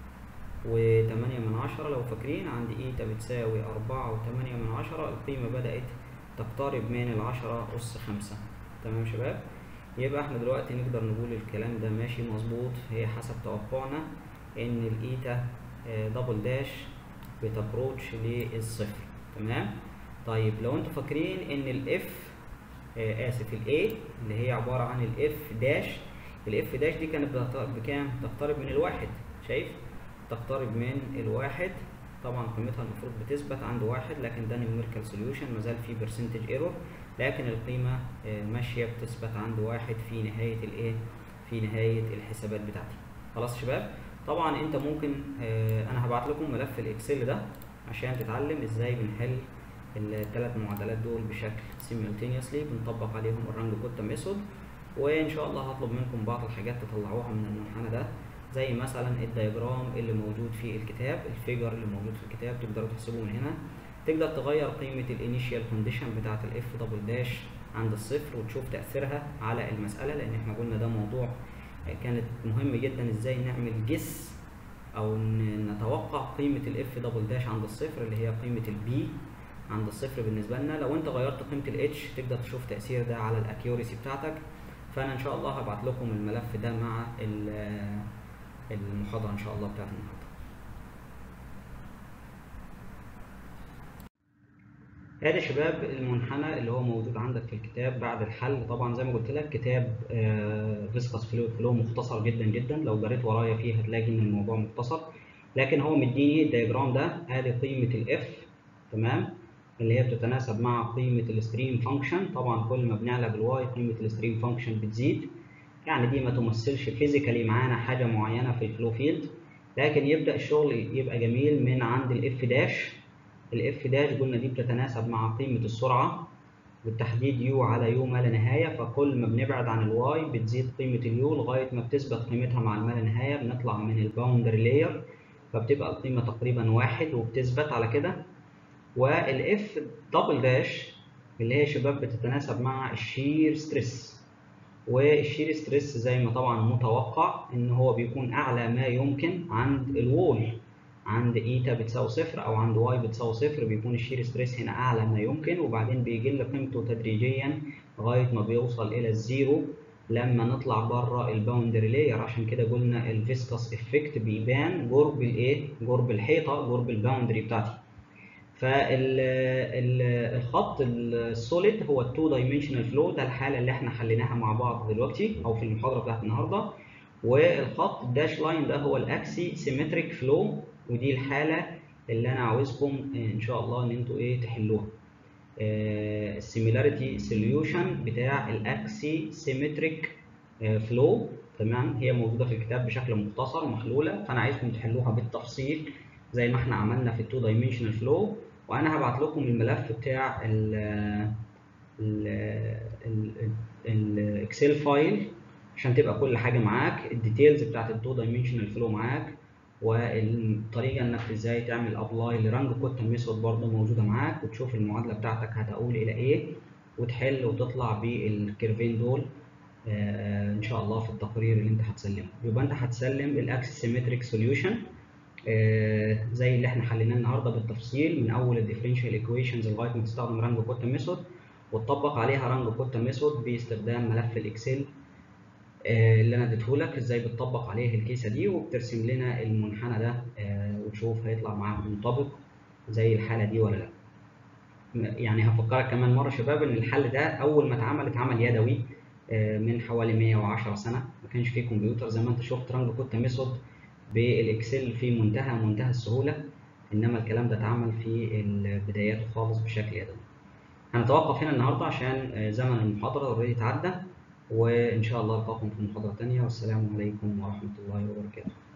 وتمانية من عشرة لو فاكرين عندي ايتا بتساوي أربعة وتمانية من عشرة القيمة بدأت تقترب من العشرة أس خمسة تمام شباب يبقى احنا دلوقتي نقدر نقول الكلام ده ماشي مظبوط هي حسب توقعنا ان الايتا دبل داش بتبروتش للصفر تمام طيب لو انتوا فاكرين ان الاف آه اسف الاي اللي هي عبارة عن الاف داش الاف داش دي كانت بكام تقترب من الواحد شايف تقترب من الواحد طبعا قيمتها المفروض بتثبت عند واحد لكن ده نيوميريكال سوليوشن مازال في برسنتج ايرور لكن القيمة ماشية بتثبت عند واحد في نهاية الايه في نهاية الحسابات بتاعتي خلاص شباب طبعا انت ممكن انا هبعت لكم ملف الاكسل ده عشان تتعلم ازاي بنحل الثلاث معادلات دول بشكل سيمultaneously بنطبق عليهم الرانج كوتا ميثود وان شاء الله هطلب منكم بعض الحاجات تطلعوها من المنحنى ده زي مثلا الدياجرام اللي موجود في الكتاب الفيجر اللي موجود في الكتاب تقدروا تحسبوه من هنا تقدر تغير قيمة الانيشيال كونديشن بتاعة الاف دبل داش عند الصفر وتشوف تأثيرها على المسألة لأن احنا قلنا ده موضوع كانت مهم جدا ازاي نعمل جس أو نتوقع قيمة الاف دبل داش عند الصفر اللي هي قيمة البي عند الصفر بالنسبة لنا لو انت غيرت قيمة الاتش تقدر تشوف تأثير ده على الاكيوريسي بتاعتك فأنا إن شاء الله هبعت لكم الملف ده مع المحاضرة إن شاء الله بتاعت النهاردة ادي يا شباب المنحنى اللي هو موجود عندك في الكتاب بعد الحل طبعا زي ما قلت لك كتاب فيسكس فلو فلو مختصر جدا جدا لو جريت ورايا فيه هتلاقي ان الموضوع مختصر لكن هو مديني الدياجرام ده ادي قيمه الاف تمام اللي هي بتتناسب مع قيمه الستريم فانكشن طبعا كل ما بنعلى بالواي قيمه الستريم فانكشن بتزيد يعني دي ما تمثلش فيزيكالي معانا حاجه معينه في الفلو فيلد لكن يبدا الشغل يبقى جميل من عند الاف داش الاف داش قلنا دي بتتناسب مع قيمه السرعه بالتحديد يو على يو ما لا نهايه فكل ما بنبعد عن الواي بتزيد قيمه اليو لغايه ما بتثبت قيمتها مع الما لا نهايه بنطلع من الباوندري لاير فبتبقى القيمه تقريبا واحد وبتثبت على كده والاف دبل داش اللي هي شباب بتتناسب مع الشير ستريس والشير ستريس زي ما طبعا متوقع ان هو بيكون اعلى ما يمكن عند الوول عند ايتا بتساوي صفر او عند واي بتساوي صفر بيكون الشير ستريس هنا اعلى ما يمكن وبعدين بيقل قيمته تدريجيا لغايه ما بيوصل الى الزيرو لما نطلع بره الباوندري لاير عشان كده قلنا الفيسكس افكت بيبان قرب الايه قرب الحيطه قرب الباوندري بتاعتي فالخط السوليد هو التو دايمنشنال فلو ده الحاله اللي احنا حليناها مع بعض دلوقتي او في المحاضره بتاعت النهارده والخط الداش لاين ده هو الاكسي سيمتريك فلو ودي الحاله اللي انا عاوزكم ان شاء الله ان انتوا ايه تحلوها السيميلاريتي سوليوشن بتاع الاكسي سيمتريك فلو تمام هي موجوده في الكتاب بشكل مختصر ومحلوله فانا عايزكم تحلوها بالتفصيل زي ما احنا عملنا في التو دايمنشنال فلو وانا هبعت لكم الملف بتاع الاكسل فايل عشان تبقى كل حاجه معاك الديتيلز بتاعت التو دايمنشنال فلو معاك والطريقه انك ازاي تعمل ابلاي لرانج كوتا ميثود برضه موجوده معاك وتشوف المعادله بتاعتك هتقول الى ايه وتحل وتطلع بالكيرفين دول آه ان شاء الله في التقرير اللي انت هتسلمه يبقى انت هتسلم الاكسس سيمتريك سوليوشن آه زي اللي احنا حليناه النهارده بالتفصيل من اول الديفرنشال ايكويشنز لغايه ما تستخدم رانج كوتا ميثود وتطبق عليها رانج كوتا ميثود باستخدام ملف الاكسل آه اللي انا اديته لك ازاي بتطبق عليه الكيسه دي وبترسم لنا المنحنى ده آه وتشوف هيطلع معاك منطبق زي الحاله دي ولا لا يعني هفكرك كمان مره شباب ان الحل ده اول ما اتعمل اتعمل يدوي من حوالي 110 سنه ما كانش فيه كمبيوتر زي ما انت شفت رانج كوتا ميثود بالاكسل في منتهى منتهى السهوله انما الكلام ده اتعمل في بداياته خالص بشكل يدوي هنتوقف هنا النهارده عشان زمن المحاضره اوريدي اتعدى وان شاء الله القاكم في محاضره ثانيه والسلام عليكم ورحمه الله وبركاته